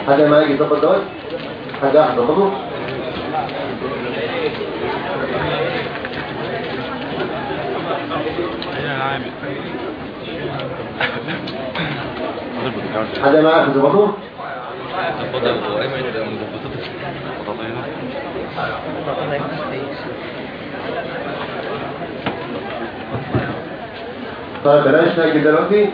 حد ما يجي يظبط دوت حد واحد يظبطه حد ما يعرف يظبطه طيب بلاش ناجي دلوقتي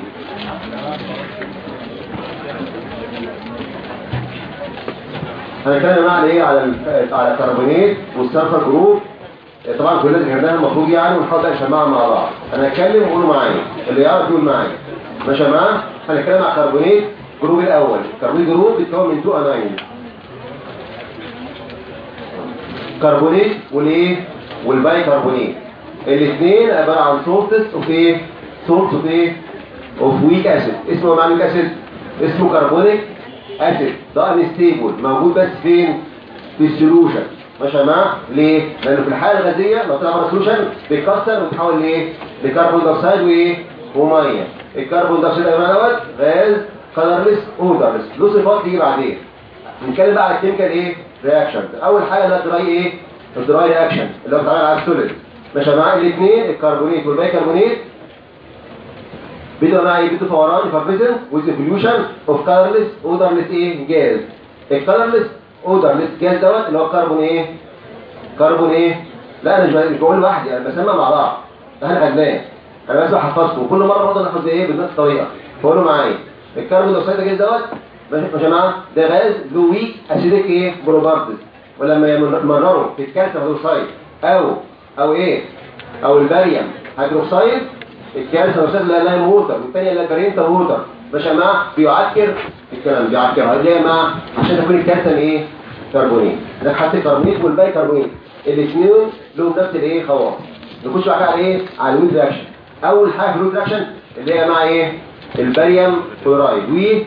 هنتكلم على ايه على ال- على الكربونات والسلفر جروب طبعا كلنا ذكرناها المفروض يعني ونحاول نجمعها مع بعض انا هتكلم وقولوا معايا اللي يعرف يقول معايا ماشي يا جماعه هنتكلم على الكربونات جروب الاول الكربونات جروب بيتكون من تو اماين كربونات والايه والباي كربونات الاثنين عباره عن سورتس اوف ايه سورتس اوف ايه اوف ويك اسيد اسمه معنى ويك اسيد اسمه كربونيك اسيد ده انستيبل موجود بس فين في السولوشن ماشي يا جماعه ليه لانه في الحاله الغازيه لو طلع بره السولوشن بيتكسر ويتحول لايه لكربون دايوكسيد وايه وميه الكربون دايوكسيد يا جماعه دوت غاز كلرلس اودرلس له صفات تيجي بعدين نتكلم بقى على الكيميكال ايه رياكشن اول حاجه اللي دراي ايه الدراي رياكشن اللي هو بيتعمل على السوليد ماشي يا جماعه الاثنين الكربونات والبيكربونات بيدوا معايا بيدوا فوران فابريزن with pollution of colorless odorless ايه جاز الكلرلس odorless جاز دوت اللي هو كربون ايه كربون ايه لا انا مش مش بقول لوحدي انا بسمع مع بعض احنا خدناه انا بس بحفظكم كل مره برضه ناخد ايه بنفس الطريقه فقولوا معايا الكربون دايوكسيد ده جاز دوت ماشي يا جماعه ده غاز له ويك اسيديك ايه بروبارتس ولما يمرروا في الكالسيوم هيدروكسيد او او ايه او الباريوم هيدروكسيد الكالسيوم هيدروكسيد لا لا ووتر والثانيه لا بارينتا ووتر ماشي يا جماعه بيعكر الكلام بيعكر ليه يا جماعه عشان يكون الكالسيوم ايه كربونيت ده حتى الكربونيت والباي كربونيت الاثنين لهم نفس الايه خواص نخش بقى على ايه على الويد رياكشن اول حاجه في الويد رياكشن اللي هي مع ايه الباريوم كلورايد و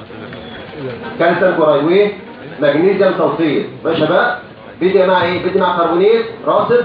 كالسيوم كلورايد ومغنيسيوم سلفيت ماشي يا شباب بدي مع ايه بدي مع كربونيت راسب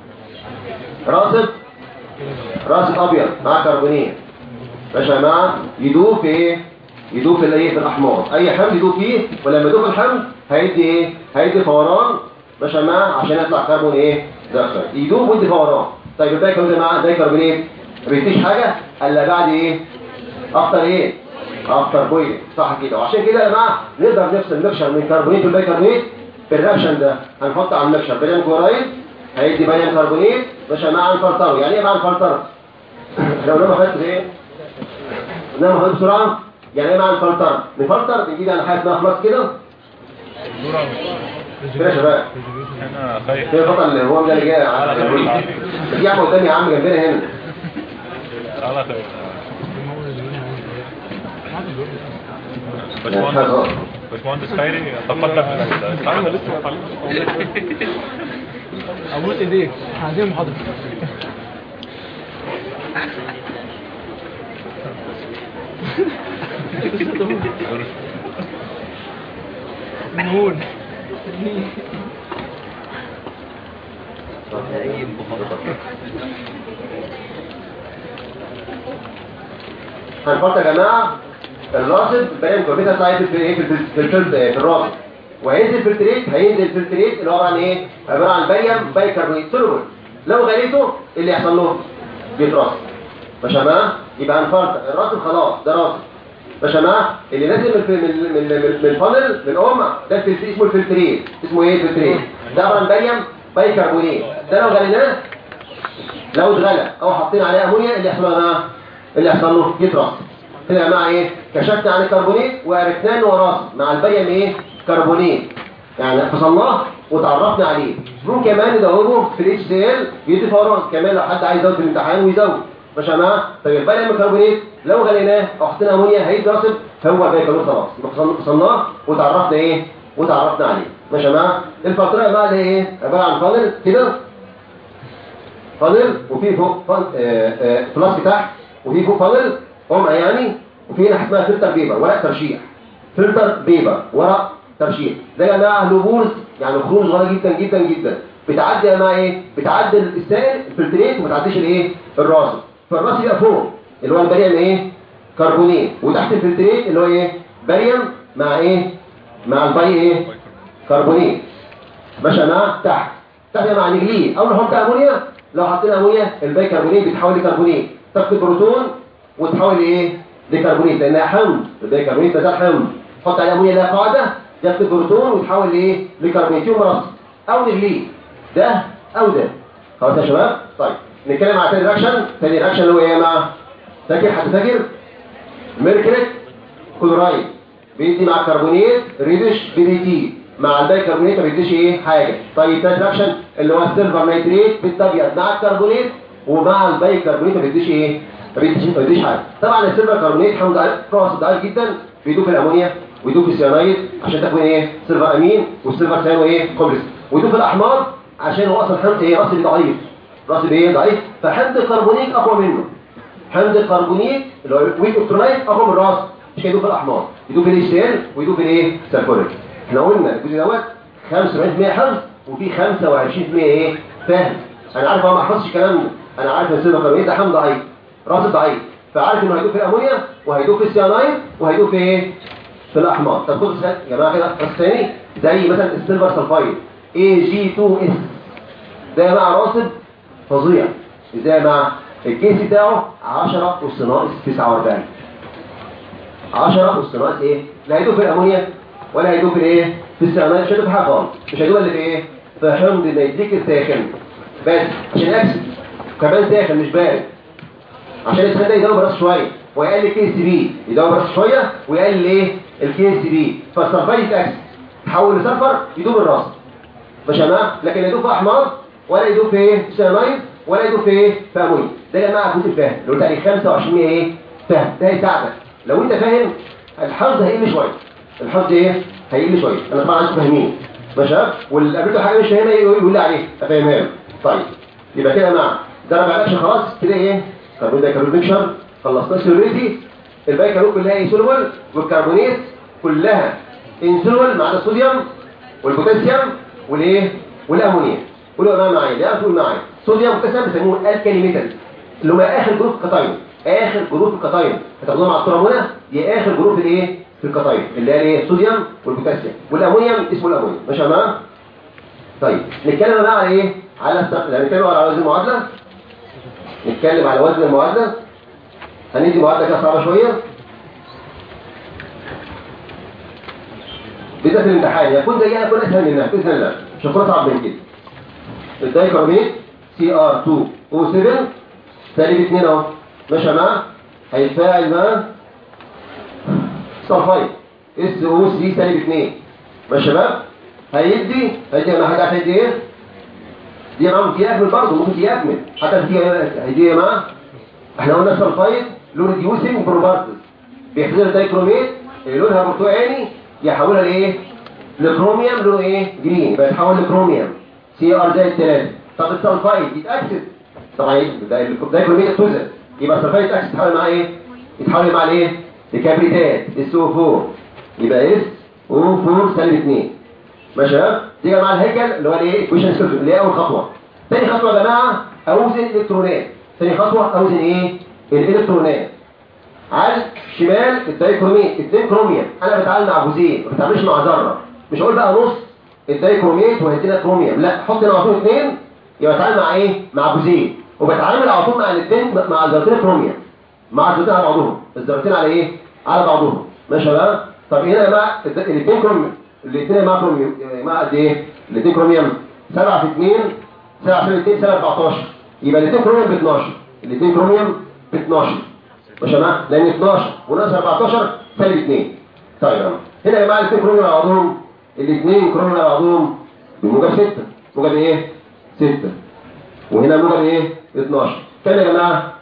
راسب راسب ابيض مع كربونيت ماشي يا جماعه يدوب في ايه يدوب في الايه في الاحماض اي حمض يدوب فيه ولما يدوب الحمض هيدي ايه هيدي فوران ماشي يا جماعه عشان يطلع كربون ايه داخل يدوب ويدي فوران طيب الباقي كده مع ده كربونيت ما بيديش حاجه الا بعد ايه اكتر ايه اكتر بويلنج صح كده وعشان كده يا جماعه نقدر نفصل ميكشر من كربونيت والبيكربونيت في الرياكشن ده هنحط على الميكشر باريوم كلورايد هيدي باريوم كربونيت ماشي يا جماعه نفلتره يعني ايه معنى نفلتره لو لما خدت ايه انما خدت بسرعه يعني ايه معنى نفلتر نفلتر نجيب على حاجه اسمها خلاص كده كده يا شباب انا خايف كده البطل اللي هو ده اللي جاي دي عم قدامي يا عم جنبنا هنا انا خايف يعني حاجة غلط. باشمهندس باشمهندس خيري تقدم من انا لسه ابوس ايديك احنا عايزين محاضره نقول هنحط يا جماعه الراصد بين كمبيوتر سايد في ايه في الفل- في الفلتر في الراصد وهينزل فلتريت هينزل فلتريت اللي هو عباره عن ايه عباره عن باريوم بايكربونات سولوبل لو غليته إيه اللي يحصل له بيترصد ماشي يا جماعه يبقى هنفلتر الراصد خلاص ده راصد ماشي يا جماعه اللي نازل من من من من من الفانل من الام ده الفلتر اسمه الفلتريت اسمه ايه الفلتريت ده عباره عن باريوم بايكربونات ده لو غليناه لو اتغلى او حطينا عليه امونيا اللي يحصل له يا جماعه اللي يحصل له يترصد كده يا جماعه ايه كشفنا عن الكربونات وعرفناه انه وراثي مع البيم ايه كربونات يعني فصلناه وتعرفنا عليه ممكن كمان ندوبه في الاتش سي ال يدي فوران كمان لو حد عايز يزود في الامتحان ويزود ماشي يا جماعه طيب البيم الكربونات لو غليناه او حطينا امونيا هيترصد فهو زي كانوا خلاص يبقى فصلنا- فصلناه وتعرفنا ايه وتعرفنا عليه ماشي يا جماعه الفتره يا جماعه اللي هي ايه عباره عن فانل كده فانل وفي فوق فان آه، آه، فلاسك تحت وفي فوق فانل قمع يعني وفي هنا حاجه اسمها فلتر بيبر ورق ترشيح فلتر بيبر ورق ترشيح ده يا جماعه لبوز يعني خروج صغيره جدا جدا جدا بتعدي يا جماعه ايه بتعدي السائل الفلتريت وما تعديش الايه الراس فالراس يبقى فوق اللي هو البريم ايه كربونيت وتحت الفلتريت اللي هو ايه بريم مع ايه مع الباي ايه كربونيت ماشي مع تحت تحت مع نجليه اول ما نحط امونيا لو حطينا امونيا الباي كربونيت بيتحول لكربونيت تفقد بروتون وتحول لايه لكربونيت لانها حمض الباي كربونيت ده حمض حط عليه امونيا لها قاعده يفقد بروتون ويتحول لايه لكربونيت يوم رص او نجليه ده او ده خلاص يا شباب طيب نتكلم على تاني رياكشن تاني رياكشن اللي هو ايه يا جماعه فاكر حد فاكر ميركوريك كلورايد بيدي مع الكربونيت ريدش بي دي تي مع البيكربونيت ما بيديش ايه حاجه طيب تالت رياكشن اللي هو السيلفر نيتريت بالابيض مع الكربونيت ومع البيكربونيت ما بيديش ايه ما بيديش ما بيديش حاجه طبعا السيلفر كربونيت حمض ضعيف ضعيف جدا بيدوب في الامونيا ويدوب في السيانايد عشان تكون ايه سيلفر امين والسيلفر ثاني ايه كومبلكس ويدوب في الاحماض عشان هو اصلا حمض ايه راسي ضعيف راسي ايه ضعيف فحمض الكربونيت اقوى منه حمض الكربونيت اللي هو ويك الكترونيت اقوى من الراس مش هيدوب في الاحماض يدوب في الايستيل ويدوب في الايه سلفوريك احنا قلنا الجزء دوت 75% حفظ وفي 25% ايه فهم انا عارف هو ما حفظش الكلام ده انا عارف ان السيلفر كربونيت ده حمض ضعيف راس ضعيف فعارف انه هيدوب في الامونيا وهيدوب في السيانايد وهيدوب في ايه في الاحماض طب خدوا يا جماعه كده الثاني زي مثلا السيلفر سلفايد اي جي 2 اس ده يا جماعه راسب فظيع ازاي يا جماعه الكيس بتاعه 10 اس ناقص 49 10 اس ناقص ايه لا هيدوب في الامونيا ولا هيدوب في الايه في السيانايد مش هيدوب في حاجه خالص مش هيدوب الا في ايه في حمض نيتريك الساخن بس عشان اكسب كمان ساخن مش بارد عشان السخان ده يدوب راسه شويه ويقلل الكي اس بي يدوب راسه شويه ويقلل ايه الكي اس بي فالسلفايد يتاكسد تحول لسلفر يدوب الراس مش جماعه لكن يدوب في احماض ولا يدوب في ايه سيانايد ولا يدوب في ايه في امونيا ده يا جماعه جزء الفهم اللي قلت عليه 25 ايه فهم ده يساعدك لو انت فاهم الحفظ هيقل شويه الحفظ ايه هيقل شويه انا طبعا انتوا فاهمين ماشي واللي قابلته حاجه مش فاهمها يقول لي عليه افهمها له طيب يبقى كده يا جماعه ده ربع الاكشن خلاص كده ايه كربون ده كربون ميكشر خلصنا سيروريتي الباقي كانوا كلها انسولول والكربونيت كلها انسولول ما عدا الصوديوم والبوتاسيوم والايه والامونيا قولوا بقى معايا ده تقول معايا صوديوم وبوتاسيوم بيسموه الكالي ميتال اللي هم اخر جروب في الكتاين اخر جروب في الكتاين هتاخدوها مع الصوره هنا دي اخر جروب في الايه في الكتاين اللي هي الايه الصوديوم والبوتاسيوم والامونيوم اسمه الامونيوم ماشي يا جماعه طيب نتكلم بقى على ايه على الست... لا نتكلم على وزن المعادله نتكلم على وزن المعادله هندي معادله كده صعبه شويه بالذات الامتحان يكون زيها يكون اسهل منها باذن الله مش هيكون اصعب من كده الدايكربونيت سي ار 2 او 7 سالب 2 اهو ماشي يا جماعه هيتفاعل مع سلفايد اس او 3 سالب 2 ماشي يا شباب هيدي هيدي انا حاجه هيدي ايه دي معاهم دي اكمل برضه ممكن دي اكمل حتى دي هيدي يا جماعه احنا قلنا السلفايد له ريديوسنج بروبرتيز بيحذر الدايكروميت اللي لونها برتقاني يحولها لايه لكروميوم لونه ايه جرين يبقى يتحول لكروميوم سي ار زائد 3 طب السلفايد يتاكسد طبعا ده الدايكروميت اتوزن يبقى السلفايد يتاكسد يتحول مع ايه يتحول مع الايه الكبريتات اس او 4 يبقى اس او 4 سالب 2 ماشي يا شباب تيجي مع الهيكل اللي هو الايه ايكويشن اللي هي اول خطوه ثاني خطوه يا جماعه اوزن الالكترونات ثاني خطوه اوزن ايه الالكترونات على شمال الدايكروميت اثنين كروميوم انا بتعامل مع جزئين ما بتعاملش مع ذره مش هقول بقى نص الدايكروميت وهدينا كروميوم لا حط هنا على طول اثنين يبقى بتعامل مع ايه مع جزئين وبتعامل على طول مع الاثنين مع ذرتين كروميوم مع الذرتين على بعضهم الذرتين على ايه على بعضهم ماشي يا جماعه طب هنا مع الاثنين كروميوم الاثنين مع كروميوم مع قد ايه الاثنين كروميوم 7 في 2 7 في 2 سالب 14 يبقى الاثنين كروميوم ب 12 الاثنين كروميوم ب 12 ماشي يا جماعه لان 12 وناقص 14 سالب 2 طيب يا جماعه هنا يا جماعه الاثنين كروميوم على بعضهم الاثنين كروميوم على بعضهم بموجب 6 موجب ايه 6 وهنا موجب ايه 12 كام يا جماعه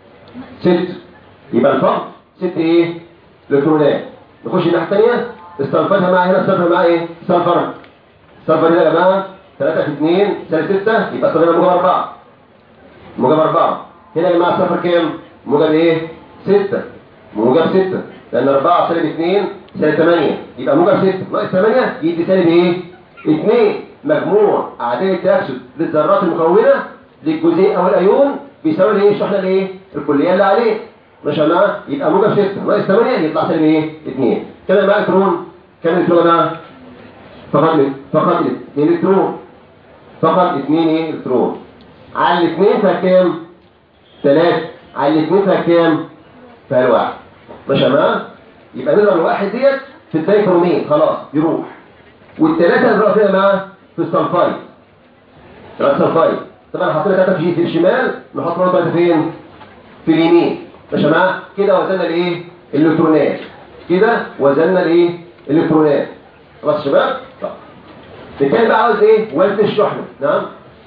6 يبقى الفرق 6 ايه الكترونات نخش الناحيه الثانيه استنفذها مع هنا استنفذها مع ايه استنفر استنفر هنا يا جماعه 3 في 2 سالب 6 يبقى استنفذها موجب 4 موجب 4 هنا يا جماعه استنفر كام موجب ايه 6 موجب 6 لان 4 سالب 2 سالب 8 يبقى موجب 6 ناقص 8 يدي سالب ايه 2 مجموع اعداد التاكسد للذرات المكونه للجزيء او الايون بيساوي الايه الشحنه الايه الكليه اللي عليه ماشي يا جماعه يبقى موجب 6 ناقص 8 يطلع سالب ايه 2 كده معايا الكترون كم الكترون ده فقط فقط اثنين الكترون فقط اثنين ايه الكترون على الاثنين فكام ثلاثة على الاثنين فكام فالواحد ماشي يا جماعه يبقى نضرب الواحد ديت في الدايكرومين خلاص يروح والثلاثه نضرب فيها معاه في السلفايد ثلاث سلفايد طبعا حطينا ثلاثه في في الشمال نحط برضه ثلاثه فين في اليمين ماشي يا جماعه كده وزننا الايه الالكترونات كده وزننا الايه الالكترونات خلاص يا شباب طب الثاني بقى عاوز ايه وزن الشحنه نعم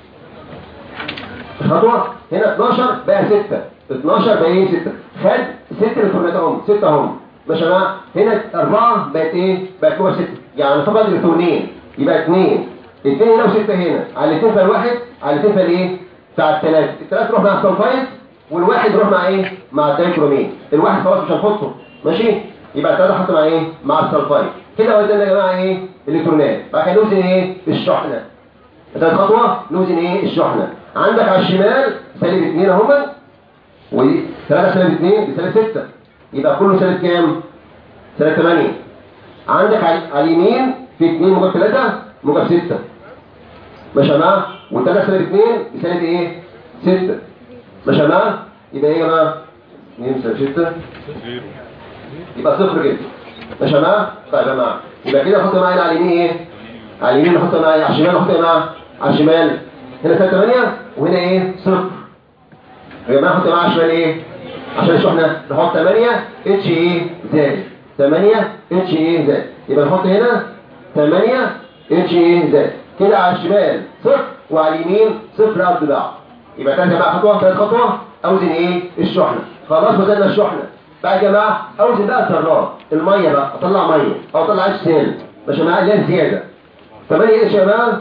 الخطوه هنا 12 بقى 6 12 بقى ايه 6 خد 6 الكترونات اهم 6 اهم ماشي يا جماعه هنا 4 بقت ايه بقت جوه 6 يعني فقط الكترونين يبقى 2 2 هنا و6 هنا على الاثنين فالواحد على الاثنين فالايه بتاع الثلاث الثلاث تروح مع السلفايد والواحد يروح مع ايه مع الدايكرومين الواحد خلاص مش هنحطه ماشي يبقى الثلاثه حط مع ايه مع السلفايد كده وزننا يا جماعه ايه الالكترونات بعد كده نوزن ايه الشحنه ثالث خطوه نوزن ايه الشحنه عندك على الشمال سالب 2 اهما و3 سالب 2 بسالب 6 يبقى كله سالب كام سالب 8 عندك على على اليمين في 2 موجب 3 موجب 6 ماشي يا جماعه و3 سالب 2 بسالب ايه 6 ماشي يا جماعه يبقى ايه يا جماعه 2 سالب 6 زيرو يبقى صفر كده ماشي يا جماعه طيب يا جماعه يبقى كده نحط معايا على اليمين ايه على اليمين نحط معايا على الشمال نحط ايه معايا على الشمال هنا سالب 8 وهنا ايه صفر يا جماعه نحط معايا على الشمال ايه عشان الشحنه نحط 8 اتش ايه زائد 8 اتش ايه زائد يبقى نحط هنا 8 اتش ايه زائد كده على الشمال صفر وعلى اليمين صفر قد بعض يبقى تاني بقى خطوه ثالث خطوه اوزن ايه الشحنه خلاص وزننا الشحنه بقى يا جماعه اوزن بقى الذرات الميه بقى اطلع ميه او اطلع اتش سالب مش معايا اللي هي زياده 8 اتش يا جماعه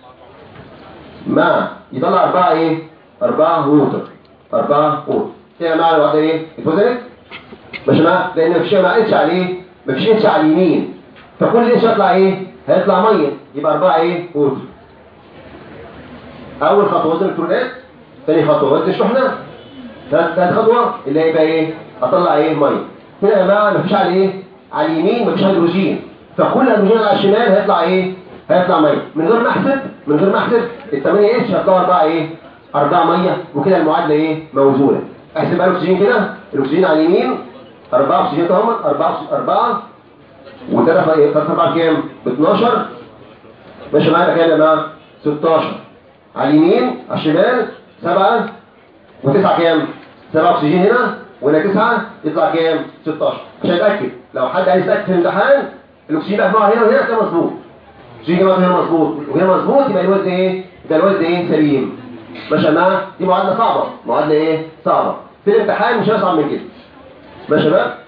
مع يطلع 4 ايه 4 ووتر 4 ووتر كده مع الوضع ايه اتوزنت مش معايا لان مفيش ما اتش عليه مفيش اتش على اليمين فكل اتش هيطلع ايه هيطلع ميه يبقى 4 ايه ووتر اول خطوه وزن الالكترونات ثاني خطوه وزن الشحنه ثالث ثالث خطوه اللي هيبقى ايه اطلع ايه ميه هنا يا جماعه مفيش على ايه على اليمين مفيش هيدروجين فكل الهيدروجين على الشمال هيطلع ايه هيطلع ميه من غير ما احسب من غير ما احسب ال 8 اتش هيطلعوا 4 ايه 4 ميه وكده المعادله ايه موزونه احسب بقى الاكسجين كده الاكسجين على اليمين 4 اكسجين هم 4 4 وثلاثه ايه 3 4 كام ب 12 ماشي معانا كام يا جماعه 16 على اليمين على الشمال 7 وتسعة كام؟ سبعة أكسجين هنا وهنا تسعة يطلع كام؟ 16 عشان أتأكد لو حد عايز يتأكد في الامتحان الأكسجين بقى نوع هنا وهنا كده مظبوط الأكسجين كمان هنا مظبوط وهنا مظبوط يبقى الوزن إيه؟ يبقى الوزن إيه؟ سليم ماشي يا جماعة دي معادلة صعبة معادلة إيه؟ صعبة في الامتحان مش هيصعب من كده ماشي يا شباب؟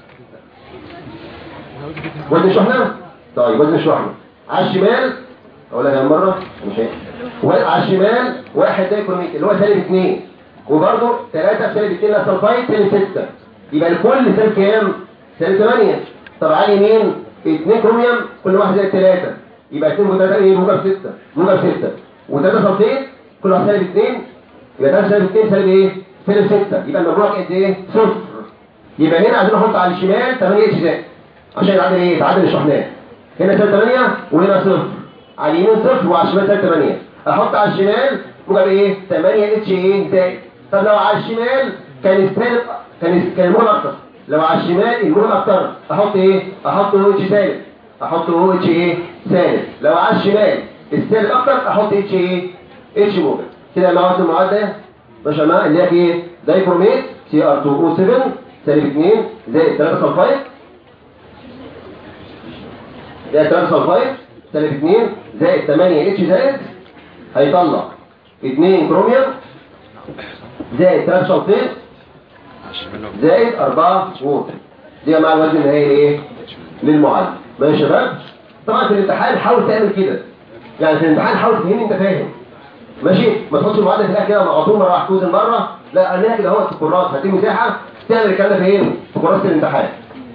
وزن الشحنة؟ طيب وزن الشحنة على الشمال أقول لك مرة مش هيك على الشمال واحد ده يكونيك اللي هو سالب 2 وبرضه 3 سالب 2 لا سلفايد سالب 6 يبقى الكل سالب كام؟ سالب 8 طب على اليمين 2 كروميوم كل واحد زائد 3 يبقى 2 و3 ايه موجب 6 موجب 6 و3 سلفيت كل واحد سالب 2 يبقى 3 سالب 2 سالب ايه؟ سالب 6 يبقى المجموع قد ايه؟ صفر يبقى هنا عايزين نحط على الشمال 8 اتش زائد عشان يتعادل ايه؟ يتعادل الشحنات هنا سالب 8 وهنا صفر على اليمين صفر وعلى الشمال سالب 8 احط على الشمال موجب ايه 8 اتش ايه زائد طب لو على الشمال كان السالب كان كان الموجب اكتر لو على الشمال الموجب اكتر احط ايه احط او اتش سالب احط او اتش ايه سالب لو على الشمال السالب اكتر احط اتش ايه اتش موجب كده معاك المعادله ماشي يا جماعه اللي هي ايه دايكروميت سي ار 2 او 7 سالب 2 زائد 3 سلفايد زائد 3 سلفايد سالب 2 زائد 8 اتش زائد هيطلع 2 كروميوم زائد 3 شلطين زائد 4 ووت دي مع الوزن النهائي ايه للمعادله ماشي يا شباب طبعا في الامتحان حاول تعمل كده يعني في الامتحان حاول تفهمني انت فاهم ماشي ما تحطش المعادله في الاخر كده مقطوع مره واحده توزن مره لا انا كده اهو في الكراس هدي مساحه تعمل الكلام ده فين في كراسه الامتحان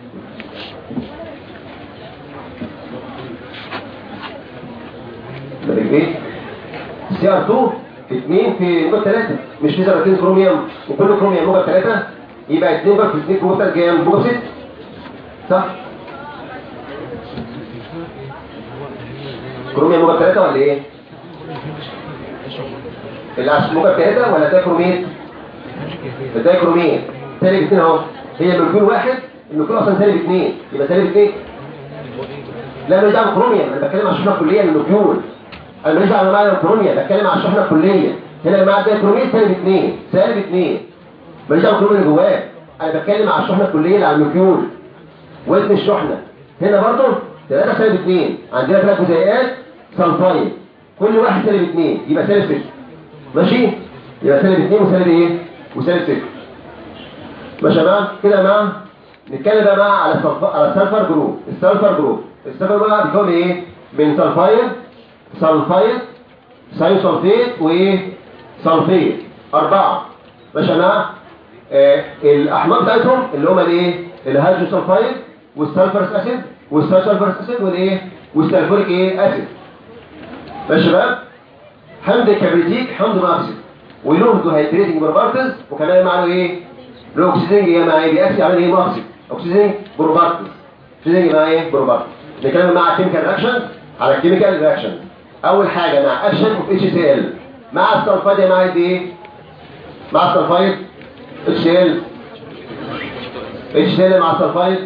ده بالبيت سي ار 2 في 2 في موجب 3 مش في ذرتين كروميوم وكل كروميوم موجب 3 يبقى 2 موجب في 2 موجب 3 كام موجب 6 صح كروميوم موجب 3 ولا ايه العش موجب 3 ولا دايكروميت الدايكروميت سالب 2 اهو هي مولكيول واحد المولكيول اصلا سالب 2 يبقى سالب 2 لا ماليش دعوه بالكروميوم انا بتكلم على الشحنه الكليه للمولكيول انا ماليش دعوه بمعنى الكروميوم بتكلم على الشحنه الكليه هنا مع الدايكروميت سالب 2 سالب 2 ماليش دعوه بالكروميوم اللي جواه انا بتكلم على الشحنه الكليه اللي على المولكيول وزن الشحنه هنا برضه 3 سالب 2 عندنا ثلاث جزيئات سلفايد كل واحد سالب 2 يبقى سالب 6 ماشي يبقى سالب 2 وسالب ايه وسالب 6 ماشي يا جماعه كده يا جماعه نتكلم بقى بقى على السلف... على السلفر جروب السلفر جروب السلفر بقى بيكون ايه من سلفايد سلفايد سايوسلفيت وايه سلفيت اربعه ماشي يا جماعه آه الاحماض بتاعتهم اللي هم الايه الهيدروسلفايد والسلفرس اسيد والسلفرس اسيد والايه والسلفوريك ايه اسيد ماشي يا شباب حمض كبريتيك حمض ماكسيد ولهم دهيدريتنج بروبارتز وكمان معاه ايه له اكسجين يا معاه ايه بيأكسي عمل ايه ماكسيد اكسجين بروبارتز اكسجين معاه ايه بروبارتز نتكلم مع الكيميكال رياكشن على الكيميكال رياكشن اول حاجه مع اكشن اوف اتش سي ال مع السلفايد معاه ايه مع السلفايد اتش سي ال اتش سي ال مع السلفايد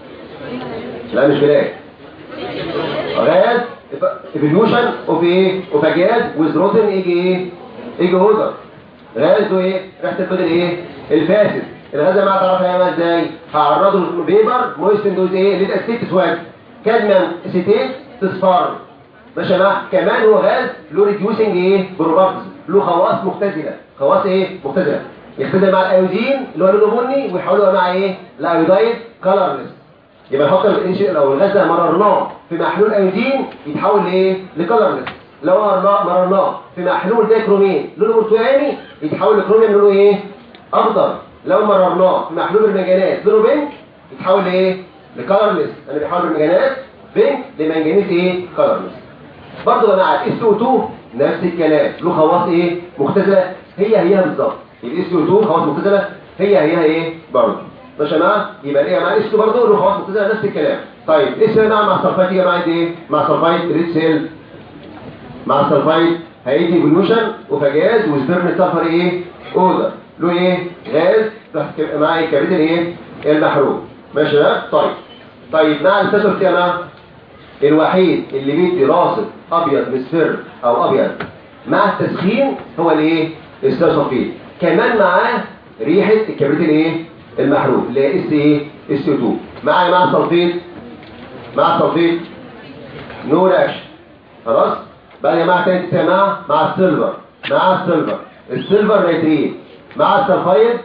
لا مش بلاك غاز ايفوليوشن اوف ايه اوف جاز ويز روتن يجي ايه يجي هودر غاز وايه ريحه البدل ايه الفاسد الغاز ما تعرفها يعمل ازاي هعرضه للبيبر مويستن دوز ايه ليد اسيت تسود كادميوم اسيتيت تصفر ماشي يا جماعه كمان هو غاز له ريديوسنج ايه بروبرتيز له خواص مختزله خواص ايه مختزله يختزل مع الايودين اللي هو لونه بني ويحولوها مع ايه الايودايد كلرلس يبقى نحط الانشاء لو الغاز ده مررناه في محلول ايودين يتحول لايه لكلرلس لو مررناه مررناه في محلول دايكرومين لونه برتقاني يتحول لكروميوم لونه ايه اخضر لو مررناه في محلول المنجنات لونه بينك يتحول لايه لكلرلس انا بيحول المنجنات بينك لمنجنيز ايه كلرلس برضه يا جماعه الاس او 2 نفس الكلام له خواص ايه مختزله هي هي بالظبط الاس او 2 خواص مختزله هي هي ايه برضه ماشي يا جماعه يبقى ايه يا جماعه اس برضه له خواص مختزله نفس الكلام طيب اس يا جماعه مع السلفايد يا جماعه ايه مع السلفايد ريد سيل مع السلفايد هيجي ايفوليوشن وفجاز وسبرم سفر ايه اودر له ايه غاز مع الكبريت الايه المحروق ماشي يا طيب طيب مع التسلسل يا جماعه الوحيد اللي بيدي راصد ابيض مصفر او ابيض مع التسخين هو الايه السلفيت كمان معاه ريحه الكبريت الايه المحروق اللي هي اس ايه اس 2 مع مع السلفيت مع السلفيت نو رياكشن خلاص بقى يا جماعه تاني يا جماعه مع السيلفر مع السيلفر السيلفر نيتريت مع السلفايد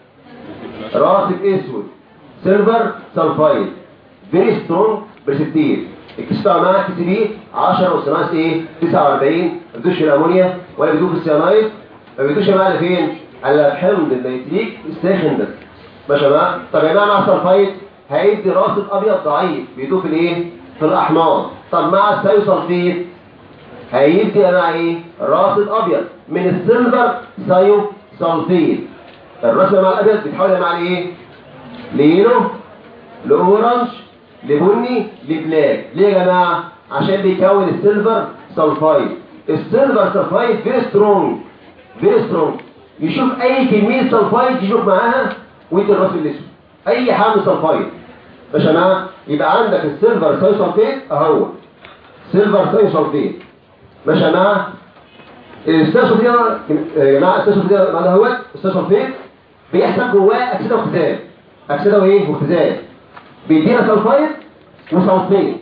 راسب اسود سيلفر سلفايد فيري سترونج بريسبتير اكتشفها معاها كي سي بي 10 وسماس ايه 49 ما بيدوش الامونيا ولا بيدوش السيانايد ما بيدوش يا جماعه فين على حمض النيتريك الساخن بس ماشي يا جماعه طب يا جماعه مع السلفايد هيدي راسب ابيض ضعيف بيدوه في الايه في الاحماض طب مع السايوسلفيت هيدي يا جماعه ايه راسب ابيض من السيلفر سايو سلفيت الرسمه مع الابيض بيتحول يا جماعه لايه ليلو لاورنج لبني لبلاك ليه يا جماعه عشان بيكون السيلفر سلفايد السيلفر سلفايد فيري سترونج فيري سترونج يشوف اي كميه سلفايد يشوف معاها ويدي الراس الاسود اي حامل سلفايد ماشي يا جماعه يبقى عندك السيلفر سايوسلفيت اهو سيلفر سايوسلفيت ماشي يا جماعه السيلفر يا جماعه السيلفر معناها هو السيلفر بيحصل جواه اكسده واختزال اكسده وايه واختزال بيدينا سلفايد وسلفيت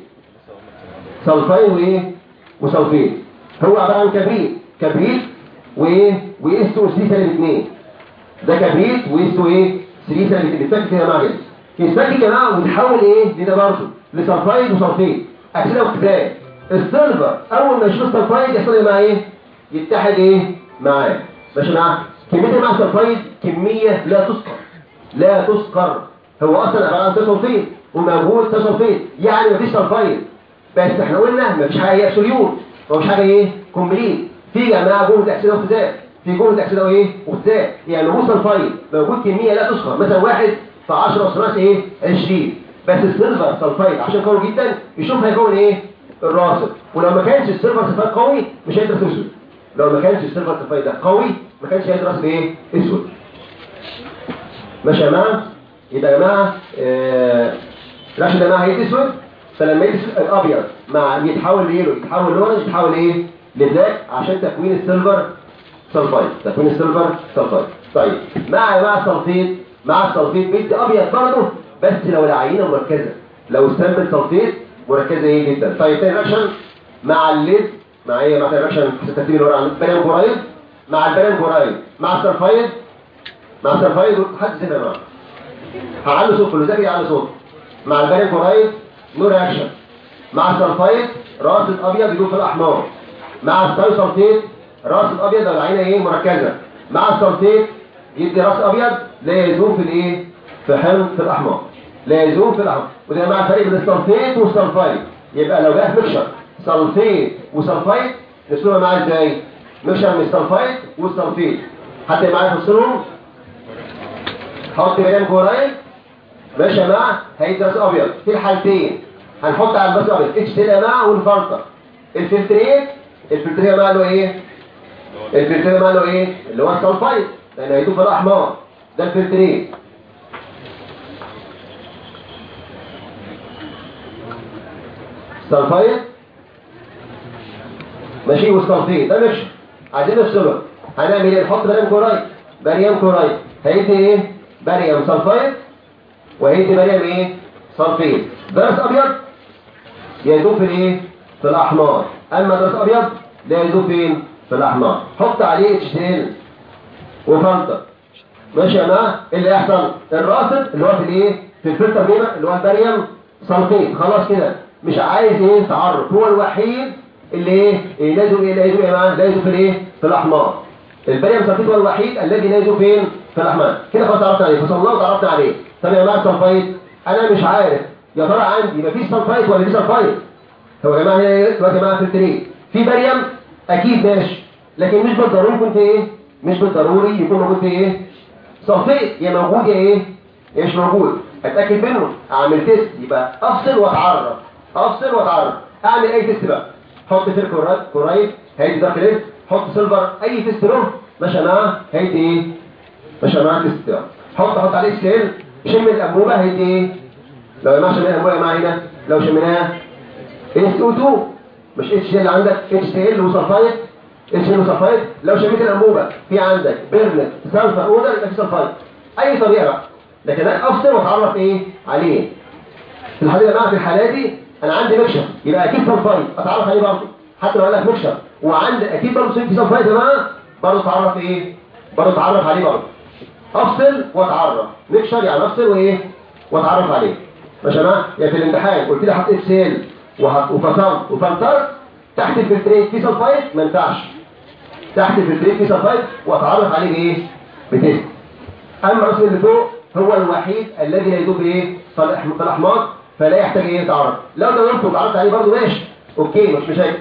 سلفايد وايه وسلفيت هو عباره عن كبريت كبريت وايه واس او 3 سالب 2 ده كبريت واس او ايه 3 سالب 2 بتفك كده مع كده يتفك يا جماعه ويتحول ايه لده برضه لسلفايد وسلفيت اكسده واختزال السيلفر اول ما يشوف السلفايد يحصل ايه مع ايه يتحد ايه معاه ماشي معاه كميه مع السلفايد كميه لا تذكر لا تذكر هو اصلا عباره عن سلفيت وموجود سلفيت يعني مفيش سلفايد بس احنا قلنا مفيش حاجه هي ابسوليوت مفيش حاجه ايه كومبليت في جماعه جمله اكسده واختزال في جمله اكسده وايه واختزال يعني موجود سلفايد موجود كميه لا تذكر مثلا واحد في 10 وثلاث ايه 20 بس السيلفر سلفايد عشان قوي جدا يشوف هيكون ايه الراصد ولو ما كانش السيلفر سلفايد قوي مش هيدرس اسود لو ما كانش السيلفر سلفايد ده قوي ما كانش هيدرس بايه اسود ماشي يا جماعه يبقى يا جماعه آه، الرشد ده معاه هيت اسود فلما يجي الابيض مع يتحول ليلو يتحول لورنج يتحول ايه لبلاك عشان تكوين السيلفر سلفايد تكوين السيلفر سلفايد طيب مع مع السلفيت مع السلفيت بيدي ابيض برضه بس لو العينه مركزه لو استنبت سلفيت مركزه ايه جدا طيب تاني رياكشن مع الليد مع ايه مع تاني رياكشن الترتيب اللي ورا عن البنان كورايد مع البنان كورايد مع السلفايد مع السلفايد حد زي ما هعلي صوت كله ذاكر يعلي صوت مع البنان كورايد نو رياكشن مع السلفايد راس الابيض يدوب في الاحمر مع السلفيت راس الابيض لو العينه ايه مركزه مع السلفيت يدي راس ابيض لا يذوب في الايه في حمض في الاحمر لا يذوب في الاحمر وده مع الفرق بين السلفيت والسلفايد يبقى لو جه ميكشر سلفيت وسلفايد نسلوها معاه ازاي ميكشر من السلفايد والسلفيت حتى معايا تفصلهم حط مليان كورايل ماشي يا جماعه هيدرس ابيض في الحالتين هنحط على الباس ابيض اتش تي يا جماعه ونفلتر الفلتريت الفلتريه ماله ايه الفلتريه ماله ايه اللي هو السلفايد لان هيدوب في الاحمر ده الفلتريت سلفايد ماشي والسلفيت ده مش عايزين نفصله هنعمل ايه نحط باريم كورايد باريم كورايد هيدي ايه باريم سلفايد وهيدي باريم ايه سلفيت درس ابيض يدوب في الايه في الاحمر اما درس ابيض لا يدوب فين في الاحمر حط عليه اتش تي ال وفلتر ماشي يا جماعه إيه اللي هيحصل الراسب اللي هو في الايه في الفلتر هنا اللي هو الباريم سلفيت خلاص كده مش عايز ايه تعرف هو الوحيد اللي ايه إيه لازم ايه لازم يا جماعه لازم في الايه في الاحمر الباريم سلفيت هو الوحيد الذي لازم فين في الاحمر كده خلاص عرفنا عليه فصلنا وتعرفنا عليه طب يا جماعه السلفايت انا مش عارف يا ترى عندي مفيش سلفايت ولا في سلفايت هو يا جماعه هنا ايه دلوقتي يا جماعه في التريد في باريم اكيد ماشي لكن مش بالضروري يكون في ايه مش بالضروري يكون موجود في ايه صفيت يا موجود يا ايه يا مش موجود اتاكد منه اعمل تيست يبقى افصل واتعرف افصل واتعرف اعمل اي تيست بقى حط فيه كورايد كورايد هيدي دارك ليد حط سيلفر اي تيست له ماشي معاه هيدي ايه ماشي معاه تيست بتاعه حط حط عليه سيل شم الانبوبه هيدي ايه لو يا جماعه شمينا الانبوبه يا جماعه هنا لو شميناها اس او 2 مش اتش اللي عندك اتش سي ال وسلفايد اتش ال وسلفايد لو شميت الانبوبه في عندك بيرلت سلفر اودر يبقى في سلفايد اي طريقه بقى لكن انا افصل واتعرف ايه عليه في الحالة يا جماعه في الحاله دي انا عندي مكشف يبقى اكيد سلفايد اتعرف عليه برضه حتى لو قال لك مكشف وعندي اكيد برضه في سلفايد يا جماعه برضه اتعرف ايه برضه اتعرف عليه برضه افصل واتعرف مكشر يعني افصل وايه واتعرف عليه ماشي يا جماعه يعني في الامتحان قلت لي حط اتش سي ال وفصلت وفلترت تحت الفلتريت في سلفايد ما ينفعش تحت الفلتريت في سلفايد واتعرف عليه بايه بتيست اما الرسم اللي فوق هو الوحيد الذي لا يدوب ايه في الأح- في الاحماض فلا يحتاج ايه يتعرف لو دورت وتعرفت عليه برضه ماشي اوكي مش مشاكل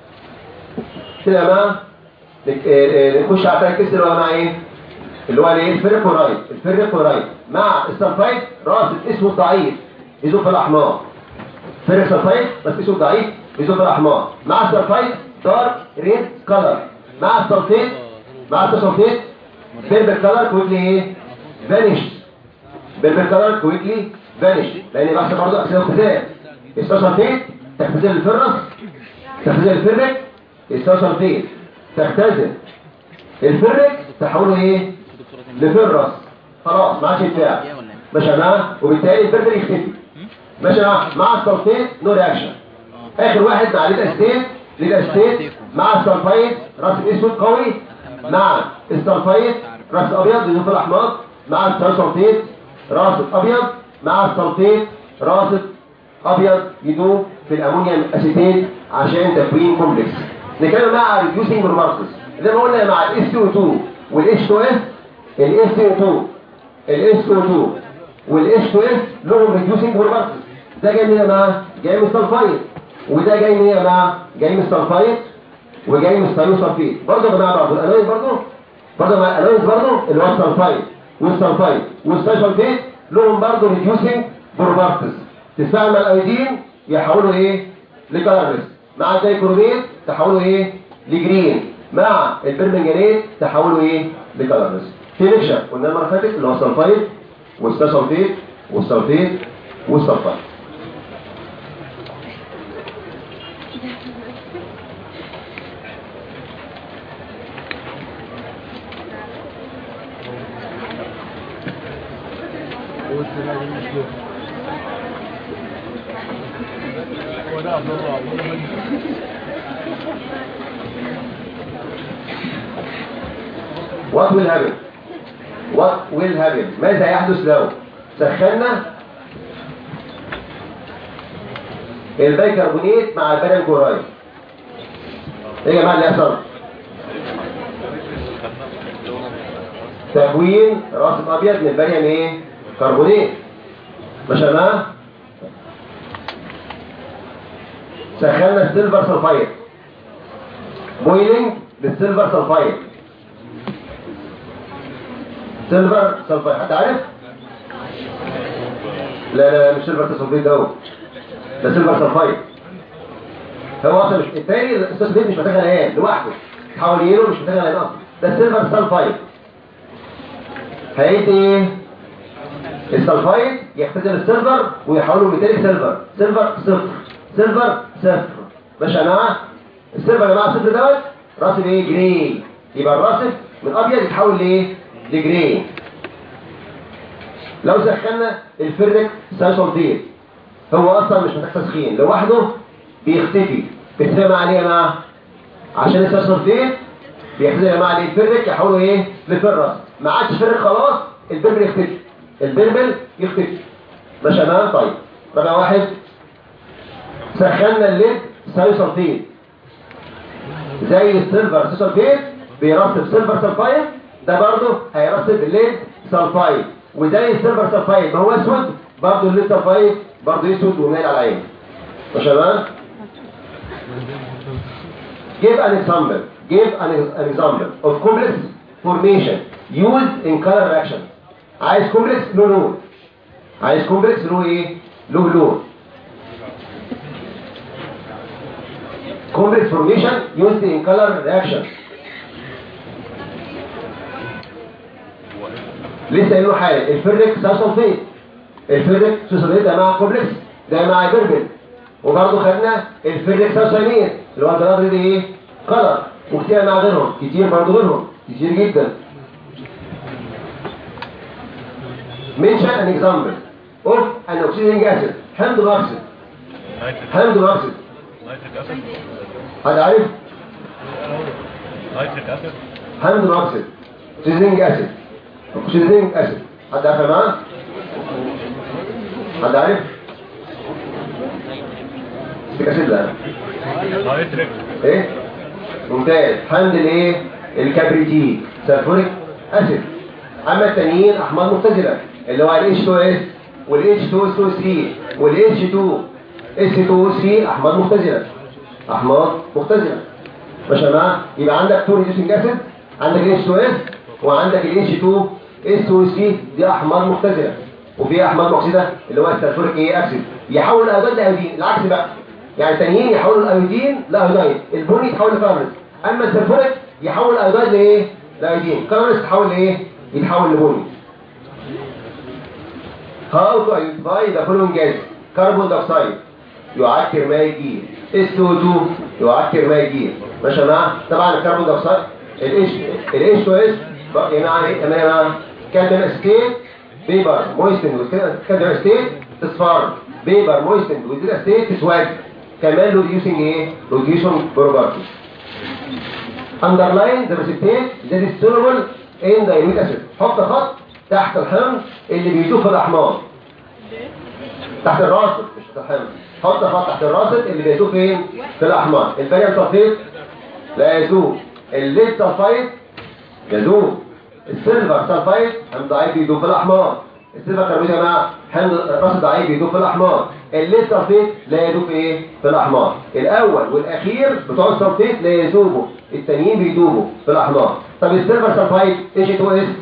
كده يا جماعه نك- آه، آه، نخش على التراك تيست اللي هو مع ايه اللي هو الايه الفيريكورايد الفيريكورايد مع السلفايد راس اسمه ضعيف يذوب في الاحماض فيريك سلفايد بس اسمه ضعيف يذوب في الاحماض مع السلفايد دارك ريد كلر مع السلفيت مع السلفيت بيربل كلر كويكلي ايه فانيش بيربل كلر كويكلي فانيش لان بحث برضه اكسده اختزال السلفيت تختزل الفرس تختزل الفرك السلفيت تختزل الفرك تحوله ايه لفرس خلاص ما عادش يتباع ماشي يا جماعه وبالتالي الفرك يختفي ماشي يا جماعه مع السلفيت نو رياكشن اخر واحد مع للاسيتيت للاسيتيت مع السلفايد راس اسود قوي مع السلفايد راس ابيض يضيف الاحماض مع السلفيت راس ابيض مع السلفيت راس ابيض يدوب في الامونيوم اسيتيت عشان تكوين كومبلكس نتكلم مع ريديوسنج بروبارتس زي ما قلنا مع الاس او 2 والاتش 2 اس الاس او 2 الاس او 2 والاس 2 اس لهم ريديوسنج بروبارتس ده جاي من يا جماعه جاي من السلفايد وده جاي من ايه يا جماعه جاي من السلفايد وجاي من الثيوسلفيد برضه يا جماعه برضه الانويز برضه برضه مع الانويز برضه اللي هو السلفايد والسلفايد والثيوسلفيد لهم برضه ريديوسنج بروبارتس تستعمل ايودين يحولوا ايه لكارلس مع الدايكروميت تحوله ايه لجرين مع البرمنجانيت تحوله ايه لكارلس في ميكشر قلنا المره اللي فاتت اللي هو السلفايد والسلفيت والسلفيت والسلفايد هو ده عبد الله عبد الله What will happen? What will happen? ماذا يحدث لو سخنا البيكربونات مع البنان كورايد ايه يا جماعه اللي يحصل تكوين راس ابيض من البريم ايه كربونات مش انا سخنا السيلفر سلفايد بويلنج بالسيلفر سلفايد سيلفر سلفايد حد عارف لا لا مش سيلفر سلفايد ده هو. ده سيلفر سلفايد هو اصلا مش التاني السلفايد مش محتاج غليان لوحده تحول يلو مش محتاج غليان اصلا ده سيلفر سلفايد هيدي ايه السلفايد يختزل السيلفر ويحوله ميتاليك سيلفر سيلفر صفر سيلفر صفر ماشي يا جماعه السيلفر يا جماعه صفر دوت راسب ايه جري يبقى الراسب من ابيض يتحول لايه لجري لو سخنا الفرك سالسولفيت هو اصلا مش محتاج تسخين لوحده بيختفي بتفهم عليه يا جماعه عشان السالسولفيت بيختزل يا جماعه الفرك يحوله ايه لفرس ما عادش فرك خلاص البربل يختفي البربل يختفي ماشي يا جماعه طيب رقم واحد سخنا الليد سايوسلفيت زي السيلفر سلفيت بيرسب سيلفر سلفايد ده برضه هيرسب الليد سلفايد وزي السيلفر سلفايد ما هو اسود برضه الليد سلفايد برضه اسود ومايل على العين ماشي يا جماعه Give an example. Give an, an example of complex formation used in color reaction. عايز complex له لون. عايز complex له ايه؟ له لون. complex formation used in color reaction. لسه قايل له حاجه الفرك سلفيت الفرك سلفيت ده مع كومبلكس ده مع بيربل وبرضه خدنا الفرك سلفيت اللي هو الدرجه دي ايه كلر وكتير مع غيرهم كتير برضه غيرهم كتير جدا mention an example of an oxidizing acid حمض مؤكسد نايتريك حمض مؤكسد نايتريك اسيد حد عارف نايتريك اسيد حمض مؤكسد oxidizing acid oxidizing acid حد عارف يا جماعه حد عارف اسيد لا نايتريك ايه ممتاز حمض الايه الكبريتيك سلفوريك اسيد اما التانيين احماض مختزله اللي هو ال H2S وال H2SO3 وال H2S2O3 احماض مختزله احماض مختزله ماشي يا جماعه يبقى عندك تو ريديوسنج اسيد عندك ال H2S وعندك ال H2SO3 دي احماض مختزله وفي احماض مؤكسده اللي هو السلفوريك ايه اسيد يحول الايودين لايودين العكس بقى يعني التانيين يحولوا الايودين لايودين البني يتحول لكاربونات اما السلفوريك يحول الايودين لايه لايودين كاربونات يتحول لايه يتحول لبني How to identify the following gas carbon dioxide يعكر ماء الجير SO2 يعكر ماء الجير ماشي يا جماعه طبعا الكربون دايوكسيد ال H ال H2S بقى يا جماعه ايه تمام يا جماعه كالسيوم اسيتيت بيبر مويستند كالسيوم اسيتيت اصفار بيبر مويستند وزير اسيتيت تسود كمان له ريديوسنج ايه ريديوسنج بروبرتي underline the precipitate that is soluble in dilute acid حط خط تحت الحمض اللي بيدوب في الاحماض تحت الراسب مش تحت الحمض حط خط تحت الراسب اللي بيدوب فين في الاحماض الباريوم سلفيت لا يذوب الليد سلفايد يذوب السيلفر سلفايد حمض ضعيف بيدوب في الاحماض السيلفر كربونات يا جماعه حمض راسب ضعيف بيدوب في الاحماض الليد سلفيت لا يدوب في ايه في الاحماض الاول والاخير بتوع السلفيت لا يذوبوا التانيين بيدوبوا في الاحماض طب السيلفر سلفايد اتش 2 اس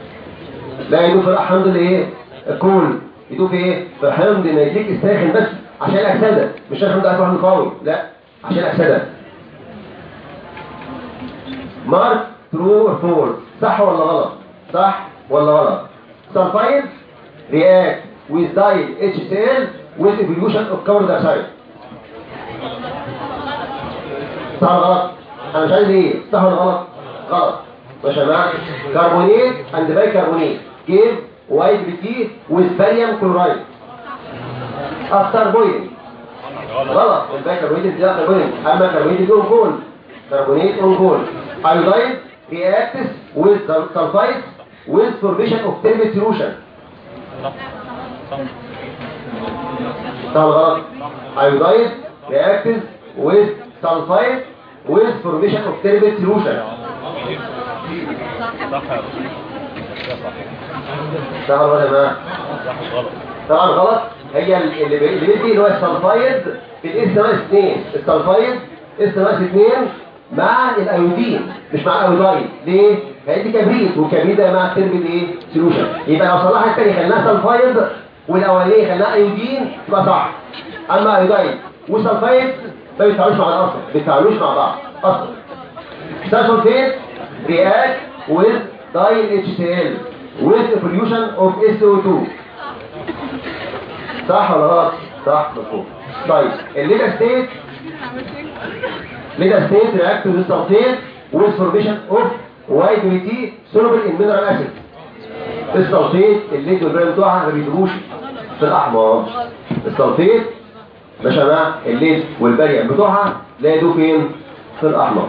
لا يدوب في حمض الايه الكول يدوب في ايه في حمض نيتريك الساخن بس عشان الاكسده مش عشان ده واحد قوي لا عشان الاكسده مارك ترو اور فول صح ولا غلط صح ولا غلط سلفايد react with diet HCl with evolution of carbon dioxide صح ولا غلط انا مش عايز ايه صح ولا غلط غلط ماشي يا جماعه كربونيت اند باي كربونيت جيب وايت بي with barium chloride افتر بويلنج غلط الباقي كربونيت ده كربونيت اما كربونيت دي اونجول كربونيت اونجول ايودايد reacts with sulfide with formation of turbid solution صح صح صح ولا غلط ايودايد reacts with sulfide with formation of turbid solution صح يا رسول ده صح صح ولا غلط يا جماعه صح غلط طبعا غلط هي اللي بي- اللي بيدي اللي هو السلفايد في الاس ناقص 2 السلفايد اس ناقص 2 مع الايودين مش مع الايودايد ليه؟ هيدي كبريت والكبريت ده مع الترم الايه؟ سولوشن يبقى لو صلحها الثاني خليناها سلفايد والاولانيه خليناها ايودين تبقى صح اما ايودايد والسلفايد ما بيتفاعلوش مع بعض اصلا ما بيتفاعلوش مع بعض اصلا سلفايد react with diol HCl with pollution of SO2 صح ولا غلط؟ صح مفهوم طيب الليدا ستيت ليدا ستيت رياكت with sulfate with formation of YDT soluble in mineral acid السلفيت الليد والبريم بتوعها ما بيدروش في الاحمر السلفيت ماشي يا جماعه الليد والبريم بتوعها لا يدوا فين في الاحمر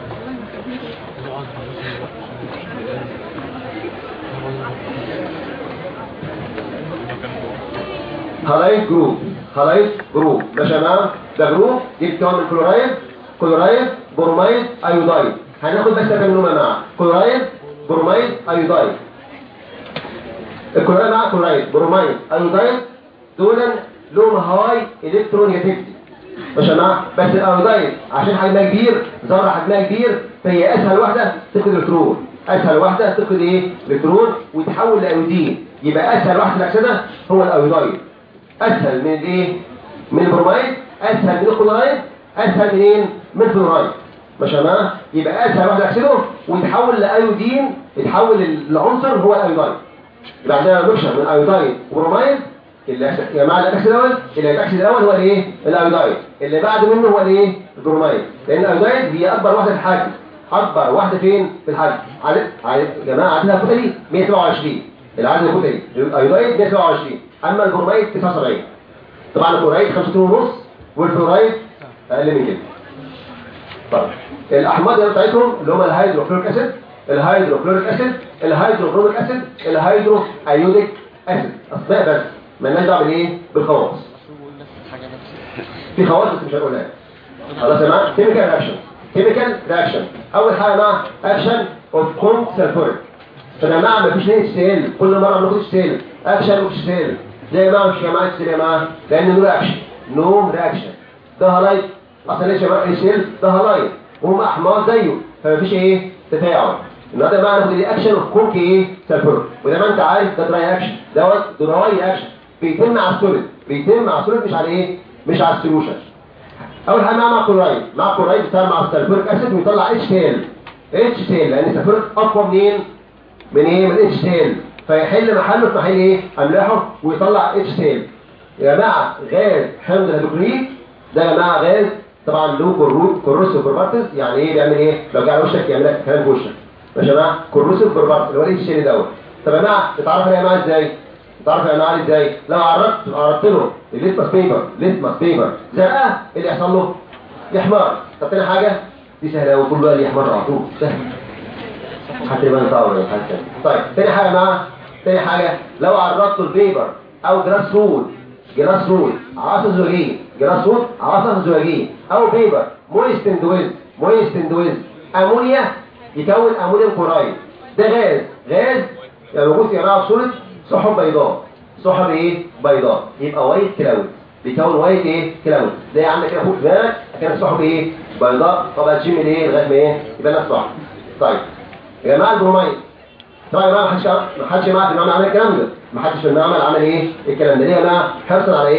هلايت جروب هلايت جروب ماشي يا جماعه ده جروب دي بتكون من كلورايد كلورايد برومايد ايودايد هناخد بس كام منهم يا جماعه كلورايد برومايد ايودايد الكلورايد مع كلورايد برومايد ايودايد دول لهم هاي الكترون نيجاتيفيتي ماشي يا جماعه بس الايودايد عشان حجمها كبير ذره حجمها كبير فهي اسهل واحده تفقد الكترون اسهل واحده تفقد ايه الكترون وتحول لايودين يبقى اسهل واحد في الاكسده هو الايودايد اسهل من الايه من البرومايد اسهل من الكلورايد اسهل منين من الفلورايد ماشي يا جماعه يبقى اسهل واحد اكسده ويتحول لايودين يتحول العنصر هو الايودايد يبقى عندنا ميكشر من ايودايد وبرومايد اللي يا جماعه الاكسد الاول اللي الاكسد الاول هو الايه الايودايد اللي بعد منه هو الايه البرومايد لان الايودايد هي اكبر واحده في الحجم اكبر واحده فين في الحجم عدد عدد يا جماعه عددها كتلي 127 العدد الكتلي الايودايد 127 اما البرومايد 79 طبعا الكلورايد 65 ونص والفلورايد اقل من كده طيب الاحماض بتاعتهم اللي هم الهيدروكلوريك اسيد الهيدروكلوريك اسيد الهيدروكلوريك اسيد الهيدرو ايوديك اسيد اسماء بس مالناش دعوه بالايه بالخواص في خواص بس مش هنقولها خلاص يا جماعه كيميكال رياكشن كيميكال رياكشن اول حاجه مع اكشن اوف كونت سلفوريك يا جماعه مفيش نيه سيل كل مره بناخد سيل اكشن اوف سيل ده يا جماعه مش يا جماعه سيل يا جماعه لان نو رياكشن نو رياكشن ده هالايت اصلا ليش يا جماعه سيل ده هالايت وهم احماض زيه فمفيش ايه تفاعل النهارده بقى ناخد الاكشن اوف كونك ايه سلفوريك وزي ما انت عارف ده دراي اكشن دوت دراي اكشن بيتم على السوليد بيتم على السوليد مش على ايه مش على السوليوشن اول حاجه مع مع كلورايد مع كلورايد بيتعامل مع السلفوريك اسيد ويطلع اتش تيل اتش تيل لان السلفوريك اقوى منين من ايه من اتش تيل فيحل محله في محل ايه املاحه ويطلع اتش تيل يا جماعه غاز حمض الهيدروكلوريك ده يا جماعه غاز طبعا له كروت كروسيف بروبرتيز يعني ايه بيعمل ايه لو جه على وشك يعمل لك كلام في وشك ماشي يا جماعه كروسيف بروبرتيز اللي هو الاتش تيل دوت طب يا جماعه تتعرف يا جماعه ازاي تعرف يا جماعه ازاي لو عرضت عرضت له الليتمس بيبر ليتمس بيبر زرقاء اللي يحصل له يحمر طب تاني حاجه دي سهله قوي كله قال يحمر على طول سهل حتى يبقى طاوله حتى طيب تاني حاجه مع تاني حاجه لو عرضت البيبر او جلاس رول جلاس رول عصا زجاجيه جلاس رول عصا زجاجيه او بيبر مويست اند ويز مويست اند ويز امونيا يكون امونيوم كلورايد ده غاز غاز يعني موجود يا جماعه في صوره سحب بيضاء سحب ايه بيضاء يبقى وايت كلاود بيكون وايت ايه كلاود زي عندك كده فوق ده كان سحب ايه بيضاء طبعا تشم ايه لغايه ما ايه يبقى لك صح طيب يا جماعه البرومايد طبعا يا جماعه ما حدش ما حدش معاه في المعمل عمل الكلام ده ما حدش في المعمل عمل ايه الكلام ده ليه يا جماعه حرصا على ايه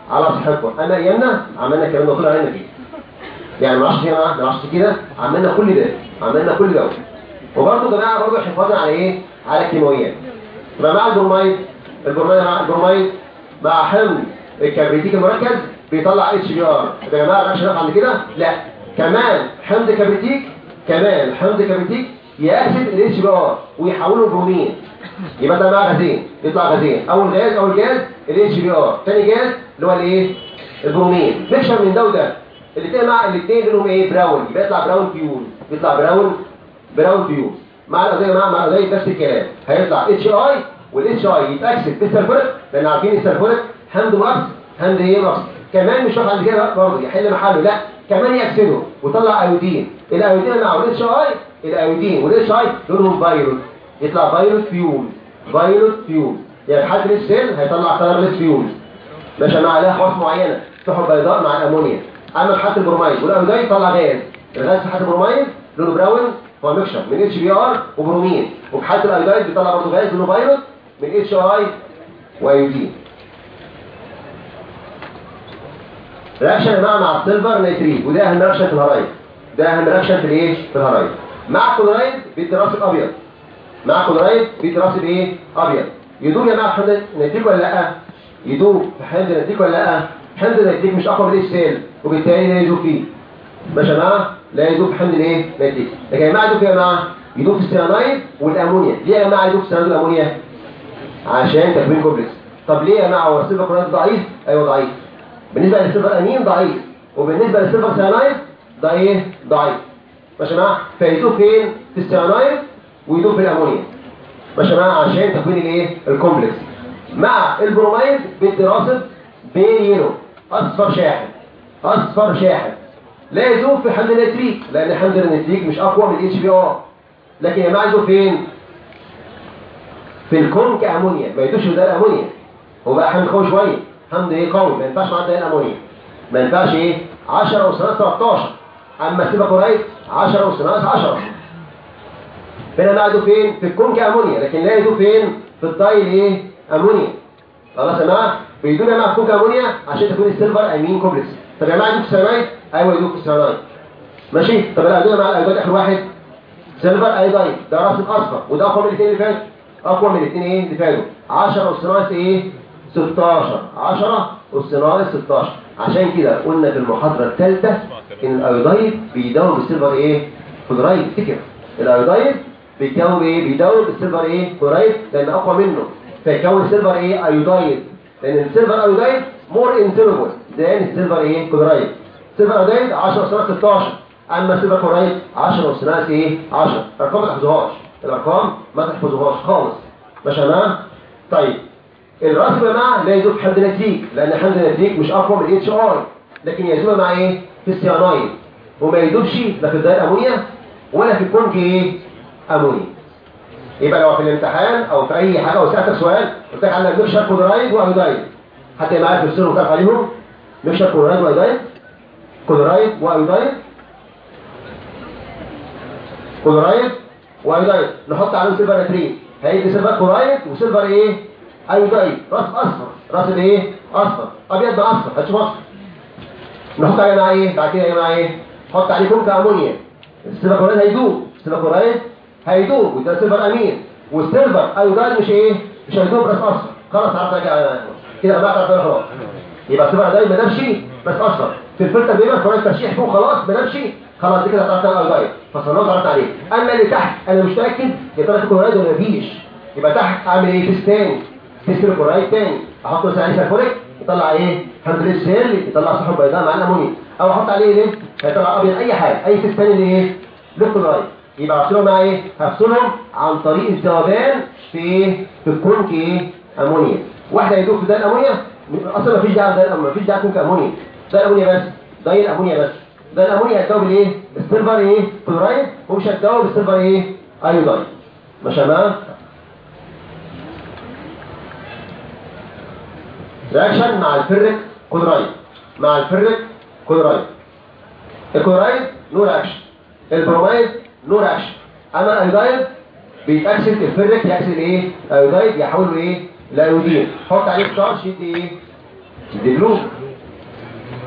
على صحتكم اما ايامنا عملنا الكلام ده كله علينا فيه يعني ما عرفش هنا ما عرفش كده عملنا كل ده عملنا كل ده وبرضه يا جماعه برضه حفاظا على ايه على الكيماويات يبقى مع البرومايد البرومايد مع البرومايد مع حمل الكبريتيك المركز بيطلع اتش بي ار يا جماعه مش عند كده لا كمان حمض كبريتيك كمان حمض كبريتيك يأكسد الاتش بي ار ويحوله لبرومين يبقى ده مع غازين يطلع غازين اول غاز اول جاز الاتش بي ار ثاني جاز اللي هو الايه البرومين ميكشر من ده وده الاثنين مع الاثنين لهم ايه براون يبقى يطلع براون فيول يطلع براون براون فيول مع الازاي مع مع الازاي نفس الكلام هيطلع اتش اي والاتش اي يتاكسد بالسلفوريك لان عارفين السلفوريك حمض مارس حمض ايه مارس كمان مش واقف عند كده برضه يحل محله لا كمان يكسده ويطلع ايودين الايودين مع الاتش اي الايودين والاتش اي لونهم فيروس يطلع فيروس فيول فيروس فيول يعني حد السيل هيطلع كلارلس فيول ماشي مع عليها خواص معينه سحب بيضاء مع الامونيا اما في حاله البروميد والايودين يطلع غاز الغاز في حاله البروميد لونه براون هو ميكشر من اتش بي ار وبرومين وفي حاله الايودين بيطلع برضه غاز لونه فيروس من اتش اي وايودين رياكشن يا جماعه مع السيلفر نيتريت وده اهم رياكشن في الهرايد ده اهم رياكشن في الايه في الهرايد مع الكلورايد بيدي راسب ابيض مع الكلورايد بيدي راسب ايه ابيض يدوب يا جماعه حمض نيتريك ولا لا يدوب في حمض نيتريك ولا لا حمض نيتريك مش اقوى من السيل وبالتالي لا يدوب فيه ماشي يا جماعه لا يدوب في حمض الايه نيتريك لكن يا جماعه يدوب يا جماعه يدوب في السيانايد والامونيا ليه يا جماعه يدوب في السيانايد والامونيا عشان تكوين كومبلكس طب ليه يا جماعه هو السيلفر كلورايد ضعيف ايوه ضعيف بالنسبة للسيلفر امين ضعيف وبالنسبة للسيلفر سيانايد ده ايه ضعيف ماشي يا جماعه فيدوب فين في السيانايد ويدوب في الامونيا ماشي يا جماعه عشان تكوين الايه الكومبلكس مع البروميد بالدراسه بين يلو اصفر شاحن اصفر شاحن لا يدوب في حمض النتريك لان حمض النتريك مش اقوى من الاتش بي ار لكن يا جماعه يدوب فين في الكون كامونيا ما يدوبش في ده الامونيا هو بقى حمض قوي شويه حمض ايه قوي ما ينفعش معاه ده الامونيا ما ينفعش ايه 10 وثلاث 13 اما سيبا كورايت 10 وثلاث 10 هنا معده فين في الكون كامونيا لكن لا يدوب فين في الدايل ايه امونيا خلاص يا جماعه بيدوب يا جماعه في الكون كامونيا عشان تكون السيلفر امين كومبلكس طب يا جماعه يدوب في السيراميد ايوه يدوب في السيراميد ماشي طب الادويه مع الادويه اخر واحد سيلفر ايداين ده راس اصفر وده اقوى من الاثنين اللي فاتوا اقوى من الاثنين ايه اللي فاتوا 10 وثلاث ايه 16 10 والصناعي 16 عشان كده قلنا في المحاضرة الثالثة ان الايودايد بيداوم بالسيلفر ايه كلورايد افتكر الايودايد بيداوم ايه بيداوم بالسيلفر ايه كلورايد لان اقوى منه فيكون السيلفر ايه ايودايد لان السيلفر ايودايد مور انسولبل ذان السيلفر ايه كلورايد السيلفر ايودايد 10 وصناعي 16 اما السيلفر كلورايد 10 وصناعي ايه 10 الارقام ما تحفظوهاش الارقام ما تحفظوهاش خالص ماشي يا جماعه طيب الراس يا جماعه لا يدوب حمض نتريك لان حمض نتريك مش اقوى من الاتش ار لكن يدوب مع ايه في السيانايد وما يدوبش لا في الداير امونيا ولا في الكونك ايه امونيا يبقى لو في الامتحان او في اي حاجه وسالتك سؤال قلت لك عندك ميكشر كلورايد وايودايد حتى يبقى عارف تفسيره وتعرف عليهم ميكشر كلورايد وايودايد كلورايد وايودايد كلورايد وايودايد نحط عليهم سيلفر نتريت هيدي سيلفر كلورايد وسيلفر ايه ايودايد راس اصفر راس الايه اصفر ابيض باصفر هتشوف اصفر نحط عليه مع ايه بعد كده ايه مع ايه نحط عليه كونك امونيا السيلفر كلورايد هيدوب السيلفر كلورايد هيدوب وده سيلفر امين والسيلفر ايودايد مش ايه مش هيدوب راس اصفر خلاص عرفت كده كده بقى تعرف خلاص يبقى السيلفر ايودايد ما دامش راس اصفر في الفلتر بيبقى كويس ترشيح فوق خلاص ما دامش خلاص دي كده تعرفت الايودايد فصلنا عرفت عليه اما اللي تحت انا مش متاكد يا ترى في كلورايد ولا مفيش يبقى تحت اعمل ايه تيست تاني تيست الكلورايد تاني احط مثلا عليه سلفوريك يطلع ايه حمض السيل يطلع سحب بيضاء مع الامونيا او احط عليه ليه هيطلع ابيض اي حاجه اي تيست تاني لايه للكلورايد يبقى هفصلهم مع ايه هفصلهم عن طريق الذوبان في ايه في الكونك ايه امونيا واحده يدوب في ده الامونيا اصلا مفيش داعي ده الامونيا مفيش داعي كونك امونيا ده الامونيا بس ده الامونيا بس ده الامونيا هتدوب بالايه بالسيلفر ايه كلورايد ومش هتدوب بالسيلفر ايه ايودايد ماشي يا جماعه رياكشن مع الفرق كلورايد مع الفرق كلورايد الكلورايد نو رياكشن البرومايد نو رياكشن اما الايودايد بيتاكسد الفرق ياكسد ايه الايودايد يحوله ايه لايودين حط عليه ستارش يدي ايه يدي بلو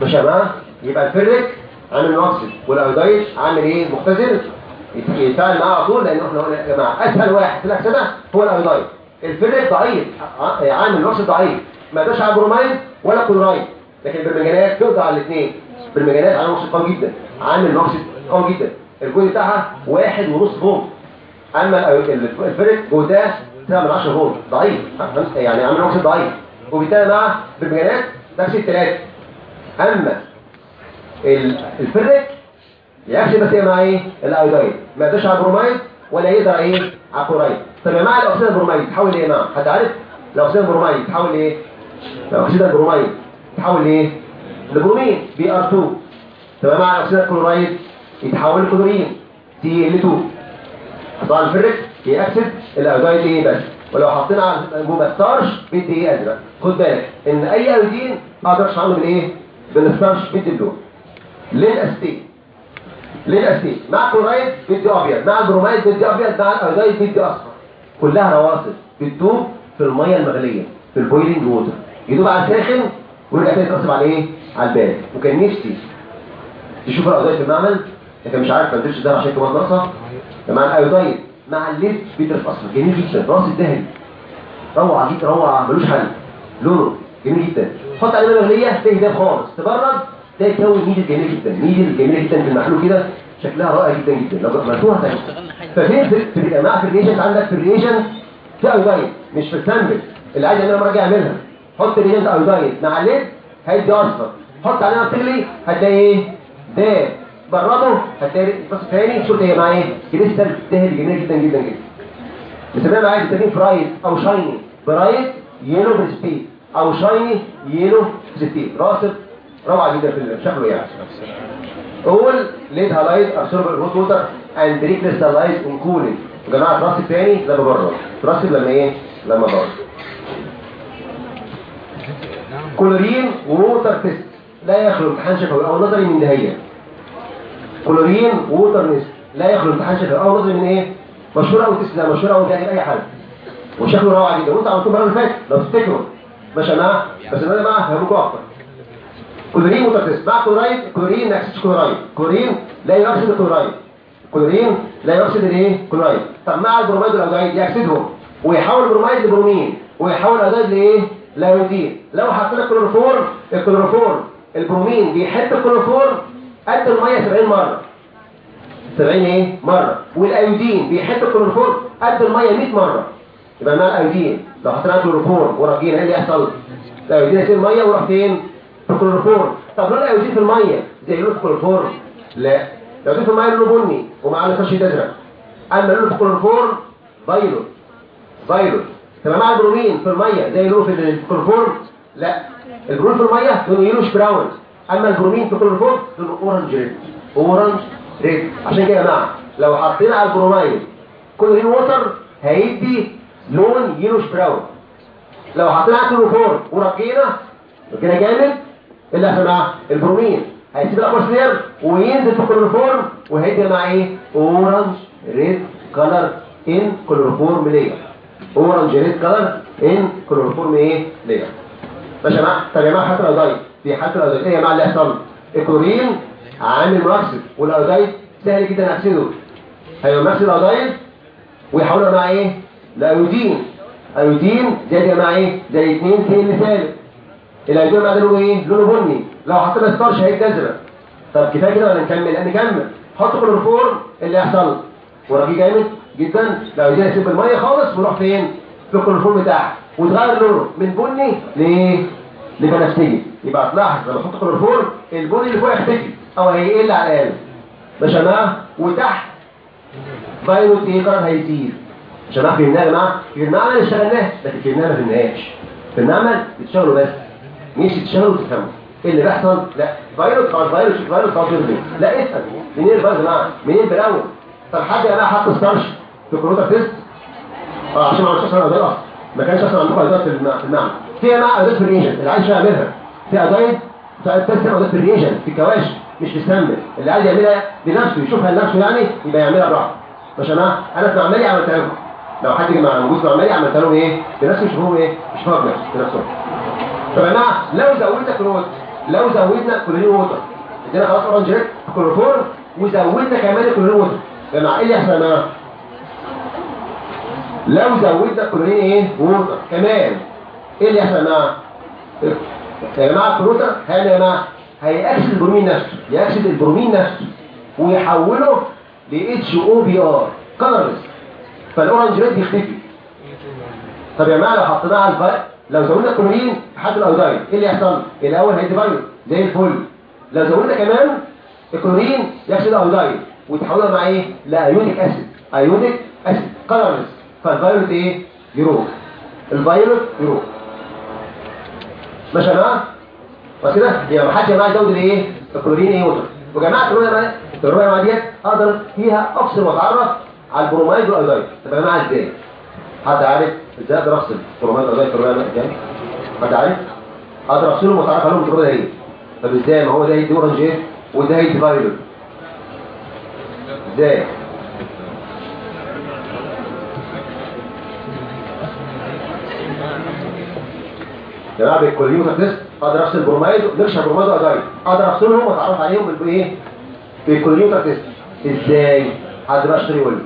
مش يا جماعه يبقى الفرك عامل ناقص والايودايد عامل ايه مختزل يت- يتفاعل معاه على طول لان احنا قلنا يا جماعه اسهل واحد في الاكسده هو الايودايد الفرك ضعيف ع- عامل ناقص ضعيف ما يقدرش على برومايد ولا كلورايد لكن البرمنجانات تقضي على الاثنين البرمنجانات عامل ناقص قوي جدا عامل ناقص قوي جدا الجهد بتاعها واحد ونص فولت اما الأيو- ال- الفرق جهدها 9 من 10 فولت ضعيف يعني عامل ناقص ضعيف وبالتالي مع برمجانات نفس الثلاثه اما ال- الفرق يكفي بس إيه مع ايه الايودايد ما يقدرش على البرومايد ولا يقدر ايه على الكلورايد طب يا مع الاكسيد البرومايد يتحول لايه مع حد عارف الاكسيد البرومايد يتحول لايه الاكسيد البرومايد يتحول لايه لبرومين بي ار 2 طب مع الاكسيد الكلورايد يتحول لكلورين سي ال 2 طبعا الفرق يأكسد الايودايد ايه بس ولو حطينا على انبوبه ستارش بيدي ايه ازرق خد بالك ان اي ايودين اقدر اشرحه بالايه بالستارش بيدي اللون للاسيتيت للاسيتيت مع كلورايد بيدي ابيض مع البرومايد بيدي ابيض مع الايودايد بيدي اصفر كلها رواسب بتدوب في الميه المغليه في البويلنج ووتر يدوب على الساخن ويرجع تاني يترسب على ايه على البارد وكان نفسي تشوف الايودايد في المعمل لكن مش عارف ما نزلش ده عشان كمان ناقصه مع الايودايد مع الليد بيدرس اصلا جميل جدا راس الذهبي روعه جدا روعه ملوش حل لونه جميل جدا حط عليه ميه مغليه تلاقي ده خالص تبرد تلاقي كون ميدل جميل جدا ميدل جميله جدا في المحلول كده شكلها رائع جدا جدا لو عملتوها تاني ففين في في الجماعه في الريجنت عندك في الريجنت في ايودايد مش في السامبل اللي عايز يعملها مره جاي يعملها حط الريجنت ايودايد مع الليد هيدي اصفر حط عليها بتغلي هتلاقي ايه ده برده هتلاقي بص تاني شوف هي مع ايه كريستال ذهبي جميل جدا جدا جدا بنسميها معايا بنسميه فرايد او شايني برايت يلو بريسبيت او شايني يلو بريسبيت راسب روعه جدا في شكله يعني اول ليد هالايت ابسورب الهوت ووتر اند ريكريستالايز ان كولينج يا جماعه تراسب تاني لما بره تراسب لما ايه لما بره كلورين ووتر تيست لا يخلو امتحان شفوي او نظري من نهايه كلورين ووتر نيست لا يخلو امتحان شفوي او نظري من ايه مشهوره او تيست لا مشهوره او جاهل اي حاجه وشكله روعه جدا وانت عملتوه المره اللي فاتت لو تفتكروا ماشي يا جماعه بس انا بقى هفهمكم اكتر كلورين ووتر تيست مع كلورايد كلورين ما يكسبش كلورايد كلورين لا يكسب الكلورايد كلورين لا يكسب الايه كلورايد طب مع البروميد والايودايد يكسبهم ويحول البروميد لبرومين ويحول الايودايد لايه لايودين لو حطينا كلوروفور الكلوروفور البرومين بيحب الكلوروفور قد الميه 70 مره 70 ايه مره والايودين بيحب الكلوروفور قد الميه 100 مره يبقى مع الايودين لو حطينا كلوروفور ورقينا ايه اللي يحصل الايودين يسيب الميه ويروح فين في الكلوروفور طب لون الايودين في الميه زي لون الكلوروفور لا الايودين في الميه لونه بني ومعاه نقاش ازرق اما لون الكلوروفور فايلوت فايلوت تبقى مع البرومين في الميه زي لونه في الكلوروفور لا البرومين في الميه لونه يلوش براون اما البرومين في الكلوروفور لونه اورنج ريد اورنج ريد عشان كده يا جماعه لو حطينا على البرومين كلورين ووتر هيدي لون يلوش براون لو حطينا على الكلوروفور ورقينا رقينا جامد ايه اللي هيحصل معاه البرومين هيسيب الاتموسفير وينزل في الكلوروفورم وهيدي مع ايه اورنج ريد كلر ان كلوروفورم لير اورنج ريد كلر ان كلوروفورم ايه لير ماشي يا جماعه طب يا جماعه حتى الاودايد في حتى الاودايد ايه يا جماعه اللي هيحصل الكلورين عامل مؤكسد والاودايد سهل جدا اكسده هيبقى مؤكسد الاودايد ويحولها مع ايه الايودين ايودين زي يا جماعه ايه زي 2 كي سالب الايودين مع ده لونه ايه لونه بني لو حطينا ستارش هيبقى ازرق طب كفايه كده ولا نكمل نكمل حط كلوروفورم اللي يحصل ورقي جامد جدا لو عايزين يسيب الميه خالص ويروح فين في الكلوروفورم بتاعه وتغير لونه من بني لايه لبنفسجي يبقى تلاحظ لما احط كلوروفورم البني اللي فوق يختفي او هيقل على الاقل ماشي يا جماعه وتحت فايروت ايه قرر هيزيد مش هنعرف فهمناها يا جماعه في المعمل اشتغلناه لكن فهمناها ما فهمناهاش في المعمل بتشتغلوا بس مش تشتغلوا وتفهموا ايه اللي بيحصل لا فيروس طبعا فيروس فيروس طبعا بيرضي لا اسال منين الفيروس يا جماعه منين براون طب حد يا جماعه حط ستارش في الكروتا تيست اه عشان ما عملش اصلا ادوات اصلا ما كانش اصلا عندكم ادوات في الم- في المعمل في يا جماعه ادوات في الريجن اللي عايز يعملها في ادوات تستخدم ادوات في الريجن في الكواشف مش في السمبل اللي عايز يعملها لنفسه يشوفها لنفسه يعني يبقى يعملها براحته مش يا جماعه انا في معملي عملتها لكم لو حد جه مع موجود في معملي عملتها لهم ايه بنفسه يشوفوهم ايه يشوفوها بنفسه بنفسهم طب يا جماعه لو زودت كروت لو زودنا كلورين ووتر ادينا خلاص اورنج ريد كلوروفورم وزودنا كمان الكلورين ووتر جماعه ايه اللي يحصل يا جماعه لو زودنا كلورين ايه ووتر كمان ايه اللي يحصل يا جماعه يا جماعه الكلوتر هيعمل يا جماعه هيأكسد البرومين نفسه يأكسد البرومين نفسه ويحوله ل اتش او بي ار كلرلس فالاورنج ريد يختفي طب يا جماعه لو حطيناه على الفايل لو زودنا كلورين لحد الايوداين ايه اللي يحصل الاول هيدي فايل زي الفل لو زودنا كمان الكلورين يأكسد الايوداين ويتحولها مع ايه لايوديك اسيد ايوديك اسيد كلرلس فالفايولت ايه يروح الفايولت يروح ماشي يا جماعه بس كده يبقى ما حدش يا جماعه يزود الايه الكلورين ايه ووتر وجماعه الكلورين يا جماعه الكلورين يا جماعه ديت اقدر فيها افصل واتعرف على البرومايد والايودايد طب يا جماعه ازاي حد عارف ازاي اقدر افصل البرومايد والايودايد الكلورين ازاي حد عارف اقدر افصلهم واتعرف عليهم الكلورين ده ايه طب ازاي ما هو ده يدي اورنج ايه وده يدي فايولت ازاي يا جماعه بالكلورين وتكتست اقدر افصل برومايد نرشح برومايد وايودايد اقدر افصلهم واتعرف عليهم بايه بالكلورين وتكتست ازاي حد بقى اشتري يقول لي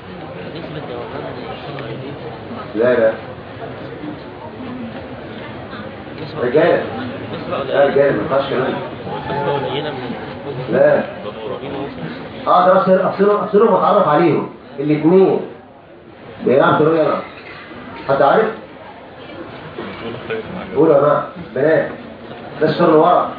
لا لا رجاله لا رجاله ما ينفعش كلام لا اقدر افصل افصلهم افصلهم واتعرف عليهم الاثنين بيلعب طريقه انا حد عارف قولوا يا جماعه بنات ده الشر اللي ورا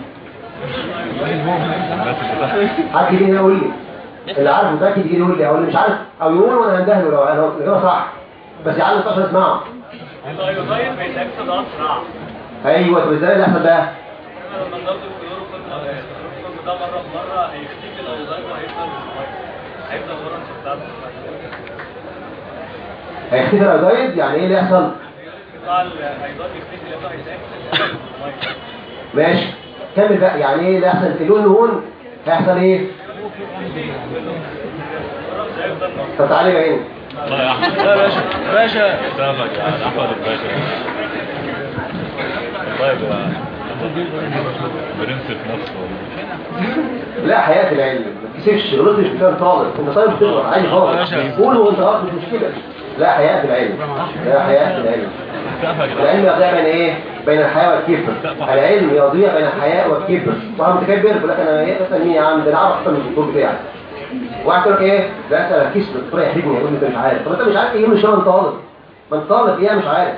حد يجي هنا يقول لي اللي عارف متاكد يجي يقول لي او اللي مش عارف او يقول وانا هندهله لو انا الاجابه صح بس يعلم عشان اسمعه الايوداين بيتاكسد اسرع ايوه طب ازاي اللي يحصل بقى لما نضرب الكلوروفورم الكلوروفورم ده مره بمره هيختفي الايوداين وهيفضل هيفضل الاورنج بتاعته هيختفي الايودايد يعني ايه اللي يحصل يطلع الايوداين يختفي لانه هيتاكسد ماشي كمل بقى يعني ايه اللي يحصل اللون هون هيحصل ايه طب تعالى بقى هنا الله يا احمد لا يا باشا باشا سامك يا احمد الباشا طيب يا برنس في نفسه لا حياة العلم ما تكسبش غلطت مش مكان طالب انت طالب تغلط عادي خالص قول وانت غلط مش مشكلة لا حياة العلم لا حياة العلم العلم يضيع بين ايه بين الحياة والكبر العلم يضيع بين الحياة والكبر واحد متكبر يقول لك انا ايه مثلا مين يا عم ده انا اعرف اكتر من الدكتور بتاعي واحد يقول لك ايه لا انت ركزت الدكتور يحرجني يقول لي انت مش عارف طب انت مش عارف ايه مش انا طالب ما انت طالب ايه مش عارف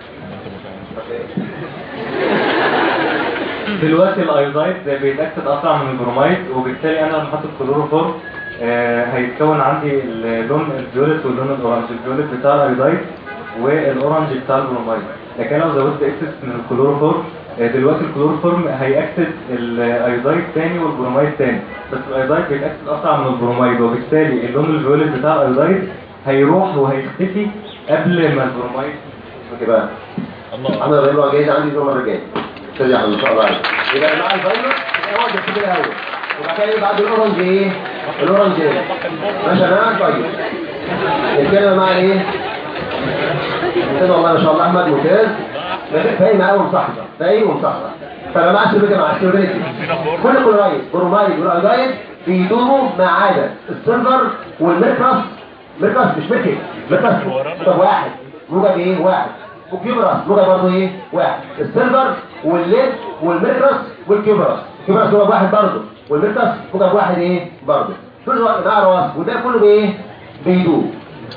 دلوقتي الايودايد بيتاكسد اسرع من البرومايد وبالتالي انا لما احط الكلوروفورم آه، هيتكون عندي اللون الفيوليت واللون الاورنج الفيوليت بتاع الايودايد والاورنج بتاع البرومايد لكن لو زودت اكسس من الكلوروفورم آه، دلوقتي الكلوروفورم هيأكسد الايودايد تاني والبرومايد تاني بس الايودايد بيتأكسد اسرع من البرومايد وبالتالي اللون الفيوليت بتاع الايودايد هيروح وهيختفي قبل ما البرومايد اوكي بقى الله احمد ابراهيم لو جايز عندي يوم الرجال استاذ احمد ان شاء الله عليك يبقى مع الفايروس هو ده كده الاول وبعد كده بعد الاورنج ايه الاورنج ايه ماشي يا جماعه طيب الكلمه مع ايه ممتاز والله ما شاء الله احمد ممتاز فاهم معاه ومصحصح فاهم ومصحصح فانا مع السيرفيتي مع السيرفيتي كل كلورايد برومايد والايودايد بيدوموا ما عدا السيلفر والميركس ميركس مش ميركس ميركس طب واحد موجب ايه واحد والكيبرس موجب برضه ايه واحد السيلفر والليد والميركس والكيبرس الكيبرس موجب واحد برضه والميركس موجب واحد ايه برضه كل واحد مع راس وده كله بايه بيدوب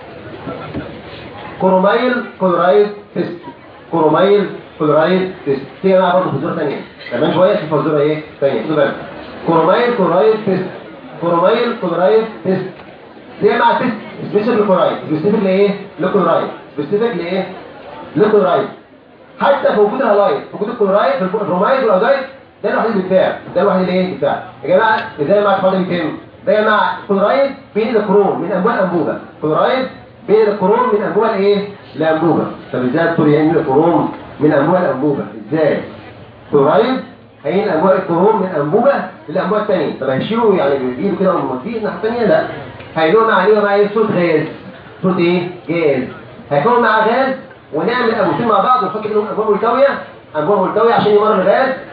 كرومايل كلورايد تيست كرومايل كلورايد تيست في بقى برضه فزوره ثانيه كمان شويه في فزوره ايه ثانيه خدوا بالك كرومايل كلورايد تيست كرومايل كلورايد تيست زي مع تيست سبيشال لكلورايد سبيسيفيك لايه لكلورايد سبيسيفيك لايه لكلورايد حتى في وجود الهلايد في وجود الكلورايد في البرومايد والايودايد ده الوحيد اللي بيتباع ده الوحيد اللي ايه بيتباع يا جماعه ازاي مع الفاضل بيتم ده يا جماعه كلورايد بين الكروم من انبوبه انبوبه كلورايد بين الكروم من انبوبه لايه لانبوبه طب ازاي الدكتور يعمل الكروم من انبوبه لانبوبه ازاي كلورايد هينقل انبوبه الكروم من انبوبه للانبوبه الثانيه طب هيشيلوا يعني بيجيبوا كده من في الناحيه الثانيه لا هيلقوا مع عليه مع ايه صوت غاز صوت ايه جاز هيكون مع غاز ونعمل انبوبتين مع بعض ونحط كده انبوبه ملتويه انبوبه ملتويه عشان يمر الغاز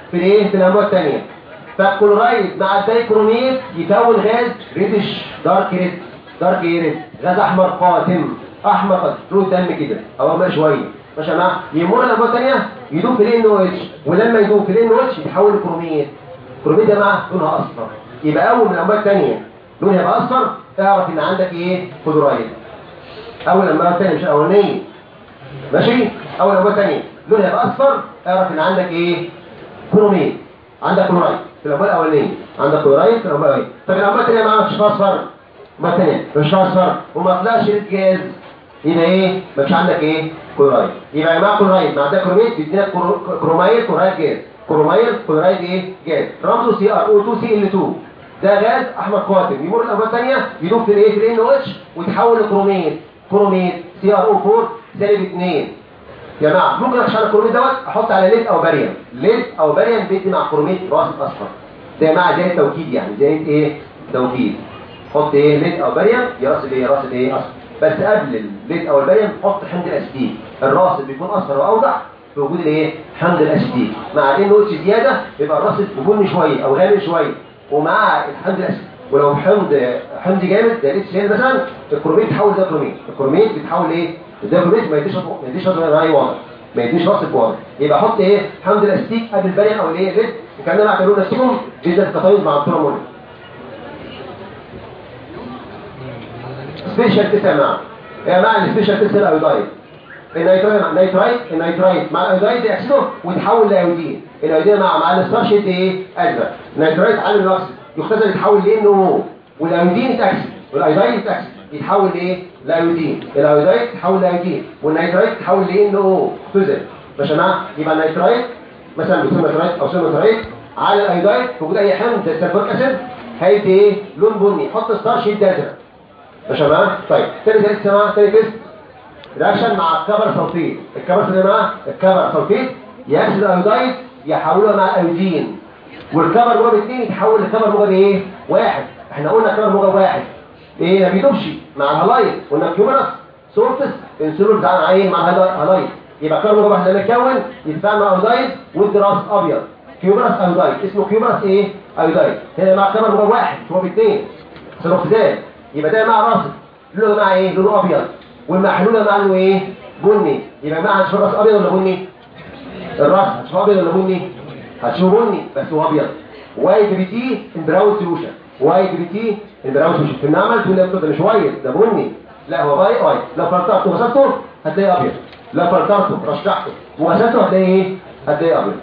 في الايه في الاموال الثانيه فالكلورايد مع الدايكروميت يكون غاز ريدش دارك ريد دارك ريد غاز احمر قاتم احمر قاتم له دم كده او ما شويه ماشي يا جماعه يمر الاموال الثانيه يدوب في الان او اتش ولما يدوب في الان او اتش يتحول لكروميت الكروميت يا جماعه لونها اصفر يبقى اول من الاموال الثانيه لونها يبقى اصفر اعرف ان عندك ايه كلورايد اول الاموال الثانيه مش الاولانيه ماشي اول اموال ثانيه لونها يبقى اصفر اعرف ان عندك ايه كروميت عندك كلورايد في الاموال الاولانيه عندك كلورايد في الاموال الاولانيه طب الاموال الثانيه ما مش اصفر اموال ثانيه مش اصفر وما طلعش ريد جاز يبقى ايه مفيش عندك ايه كلورايد يبقى يا جماعه كلورايد مع ده كروميت بيدينا كرو- كرومايل كلورايد جاز كرومايل كلورايد ايه جاز رمزه سي ار او 2 سي ال 2 ده غاز احمر قاتم يمر الاموال الثانيه يدوب في الايه في الان او اتش ويتحول لكروميت كروميت سي ار او 4 سالب 2 يا جماعه ممكن عشان الكروميت دوت احط على ليد او باريوم ليد او باريوم بيدي مع كروميت راس اصفر ده يا جماعه زي التوكيد يعني زي ايه توكيد حط ايه ليد او باريوم يراسب ايه راسب ايه اصفر بس قبل الليد او الباريوم حط حمض الاسيتيك الراسب بيكون اصفر واوضح في وجود الايه حمض الاسيتيك مع ان اتش زياده يبقى الراسب بني شويه او غامق شويه ومع الحمض الاسيتيك ولو حمض حمض جامد زي الاتش سي مثلا الكروميت بيتحول ده كروميت الكروميت بيتحول ايه ده كروميت ما يديش ما يديش معايا واضح ما يديش راسب واضح يبقى حط ايه حمض الاستيك قبل الباريوم او الايه ريد الكلام ده معتبروه نفسهم جدا التطايز مع الترامون سبيشال تسع معاه يا جماعه السبيشال تسع الايودايد النيترايت النيترايت النيترايت مع الايودايد يحسنه ويتحول لايودين الايودين مع مع الستارش يدي ايه ازرق النيترايت عامل الوكس يختزل يتحول لان او والايودين يتاكسد والايودايد يتاكسد يتحول لايه لايودين الايودايد يتحول لايودين والنيترايت يتحول لان او اختزل ماشي يا جماعه يبقى النيترايت مثلا بيسمى نيترايت او سيرو نيترايت على الايودايد في وجود اي حمض زي السلفوريك اسيد هيدي ايه لون بني حط ستارش يدي ازرق ماشي يا جماعه طيب تاني تيست يا جماعه تاني تيست رياكشن مع الكبر سلفيت الكبر سلفيت يا جماعه الكبر سلفيت ياكسد الايودايد يحولوها مع الايودين والكبر موجب اثنين يتحول لكبر موجب ايه واحد احنا قلنا كبر موجب واحد ايه ما بيدوبش مع الهلايت قلنا كيومرس سورتس انسولين بتاعنا مع ايه مع الهلايت يبقى كبر موجب واحد لما يتكون يتفاعل مع ايودايد والدراس ابيض كيومرس ايودايد اسمه كيومرس ايه ايودايد هنا مع كبر موجب واحد مش موجب اثنين سلوكسيدات يبقى ده مع راسب لونه مع ايه لونه ابيض والمحلوله مع لونه ايه بني يبقى مع هتشوف الراس ابيض ولا بني الراس هتشوف ابيض ولا بني هتشوف بني بس هو ابيض وايت بي تي ان براون سولوشن وايت بي تي ان براون سولوشن في النعمل تقول لك ده مش وايت ده بني لا هو وايت وايت لو فلترته وغسلته هتلاقيه ابيض لو فلترته رشحته وغسلته هتلاقيه ايه هتلاقيه ابيض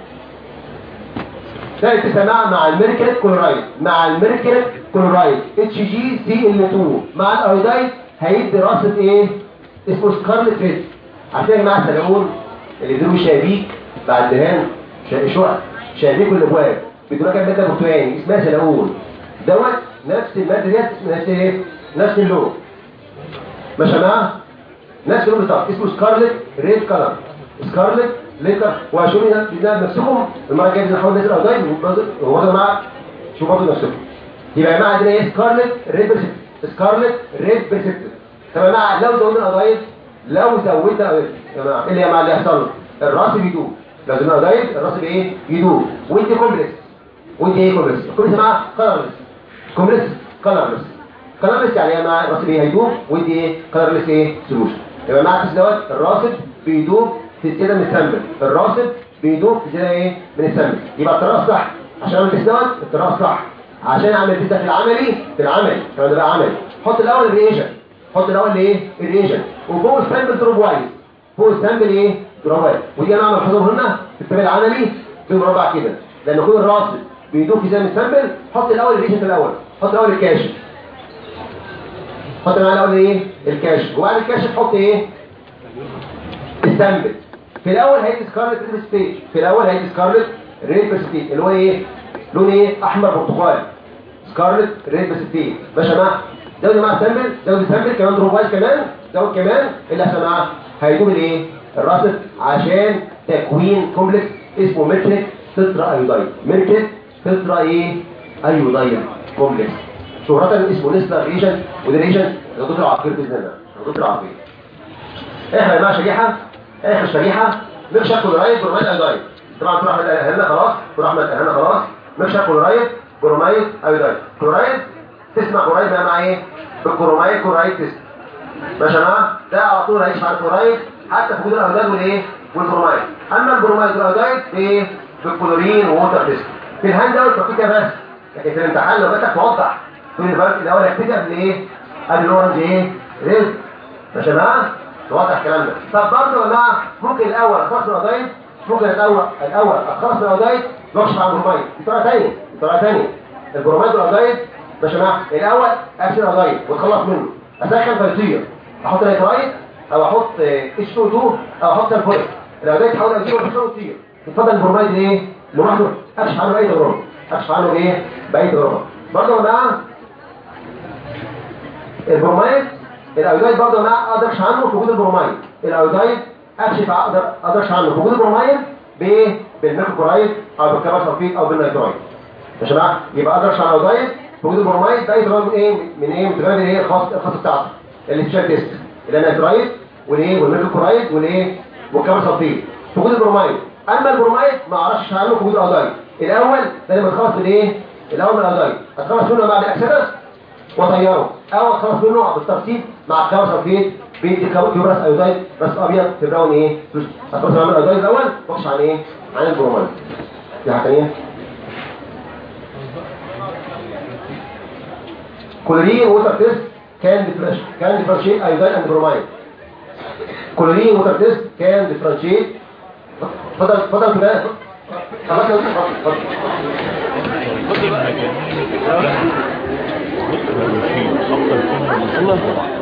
ده اتسامع مع الميركل كلورايد مع الميركل كلورايد اتش جي سي ال 2 مع الايودايد هيدي راسه ايه اسمه سكارلت ريد عارفين يا جماعه السلمون اللي بيدوا شبيك بعد دهان ش- شقق شبيك الابواب بيدوا لك ماده برتقاني اسمها سلمون دوت نفس الماده ديت نفس ايه نفس اللون ماشي يا جماعه نفس اللون بالظبط اسمه سكارلت ريد كلر سكارلت ريد كلر وهشوف ده بنفسكم المره الجايه نحاول نزل الاوضاع هو برضه يا جماعه شوفوا برضه نفسكم يبقى يا جماعه عندنا ايه سكارلت ريد بريسبت سكارلت ريد بريسبت طب يا جماعه لو زودنا الاوضاع لو زودنا يا جماعه ايه اللي يا جماعه اللي هيحصل الراس بيدوب لو زودنا الاوضاع الراس بايه يدوب وانت كومبلكس وانت ايه كومبلكس كومبلكس يا جماعه كلرلس كومبلكس كلرلس كلرلس يعني يا جماعه الراس ايه هيدوب وانت ايه كلرلس ايه سولوشن يبقى معاك دوت الراسب بيدوب في الزياده من السمبل الراسب بيدوب في الزياده ايه من السمبل يبقى التراس صح عشان اعمل تيست دوت التراس صح عشان اعمل تيست في العملي في العملي الكلام ده بقى عملي حط الاول الريجن حط الاول ايه الريجن وفوق السامبل دروب وايز فوق السامبل ايه دروب وايز ودي انا اعمل حساب هنا في التابع العملي في مربع كده لان كل الراسب بيدوب في زي من السامبل حط الاول الريجن في الاول حط الاول الكاشف حط معاه الاول ايه الكاشف وبعد الكاشف حط ايه السامبل في الاول هيدي سكارلت ريد ستيج في الاول هيدي سكارلت ريد ستيج اللي هو ايه لون ايه احمر برتقالي سكارلت ريد ستيج ماشي يا جماعه زود يا جماعه سامبل زود السامبل كمان دروبايز كمان زود كمان اللي عشان معاه هيدوب الايه الراسب عشان تكوين كومبلكس اسمه ميتريك تترا ايودايد ميتريك تترا ايه ايودايد كومبلكس شهرة اسمه نسلا ريجن وده ريجن الدكتور العقير باذن الله الدكتور العقير احنا يا جماعه شريحه اخر شريحه ميكشر كلورايد بروميد ايودايد طبعا تروح هنا خلاص تروح هنا خلاص مكشر كلورايد برومايد ايودايد كلورايد تسمع كلورايد بقى مع ايه بالكرومايد كلورايد تيست ماشي يا جماعه ده على طول هيعيش مع الكلورايد حتى في وجود الايودايد والايه والبرومايد اما البرومايد والايودايد بايه بالكلورين ووتر تيست في الهاند اوت مكتوب كده بس لكن في الامتحان لو بدك توضح تقول الفرق الاول هيكتب قبل ايه قبل الاورنج ايه ريد ماشي يا جماعه توضح الكلام ده طب برضه يا جماعه ممكن الاول اخلص من الايودايد ممكن الاول الاول اخلص من الايودايد واكشف عن البرومايد دي طريقه ثانيه دي طريقه ثانيه البرومايد والايودايد ماشي يا جماعه الاول اكشف الايودايد واتخلص منه اسخن فيصير احط نيترايت او احط اتش 2 2 او احط سلفوريك الايودايد تحول اجيبه في وتصير اتفضل البرومايد ايه لوحده اكشف عنه باي تجربه اكشف عنه بايه باي تجربه برضه يا جماعه البرومايد الايودايد برضه يا جماعه اقدر اكشف عنه في وجود البرومايد الايودايد اكشف اقدر اقدر اكشف عنه في وجود البرومايد بايه بالميركورايد او بالكبر سلفيت او بالنيترايد يا جماعه يبقى اقدر اكشف عن الايودايد في وجود البرومايد باي تجربه من ايه من ايه من تجربه ايه الخاص الخاص بتاعته الانتشار تيست النيترايد والايه والميركورايد والايه والكبر سلفيت في وجود البرومايد اما البرومايد ما اعرفش عنه في وجود الايودايد الاول لازم اتخلص من ايه الاول من الايودايد اتخلص منه مع الاكسده واطيره او اتخلص منه بالترتيب مع الكبر سلفيت بيدي كيوبرس ايودايد بس ابيض في براون ايه اتخلص من الايودايد الاول واخش عن ايه عن البرومايد دي حاجه ثانيه كلورين ووتر تيست كان ديفرنش كان ديفرنشيت ايودايد اند برومايد كلورين ووتر تيست كان ديفرنشيت اتفضل اتفضل كده خلاص يا أستاذ، اتفضل اتفضل بص لو يشيل اكتر كلمه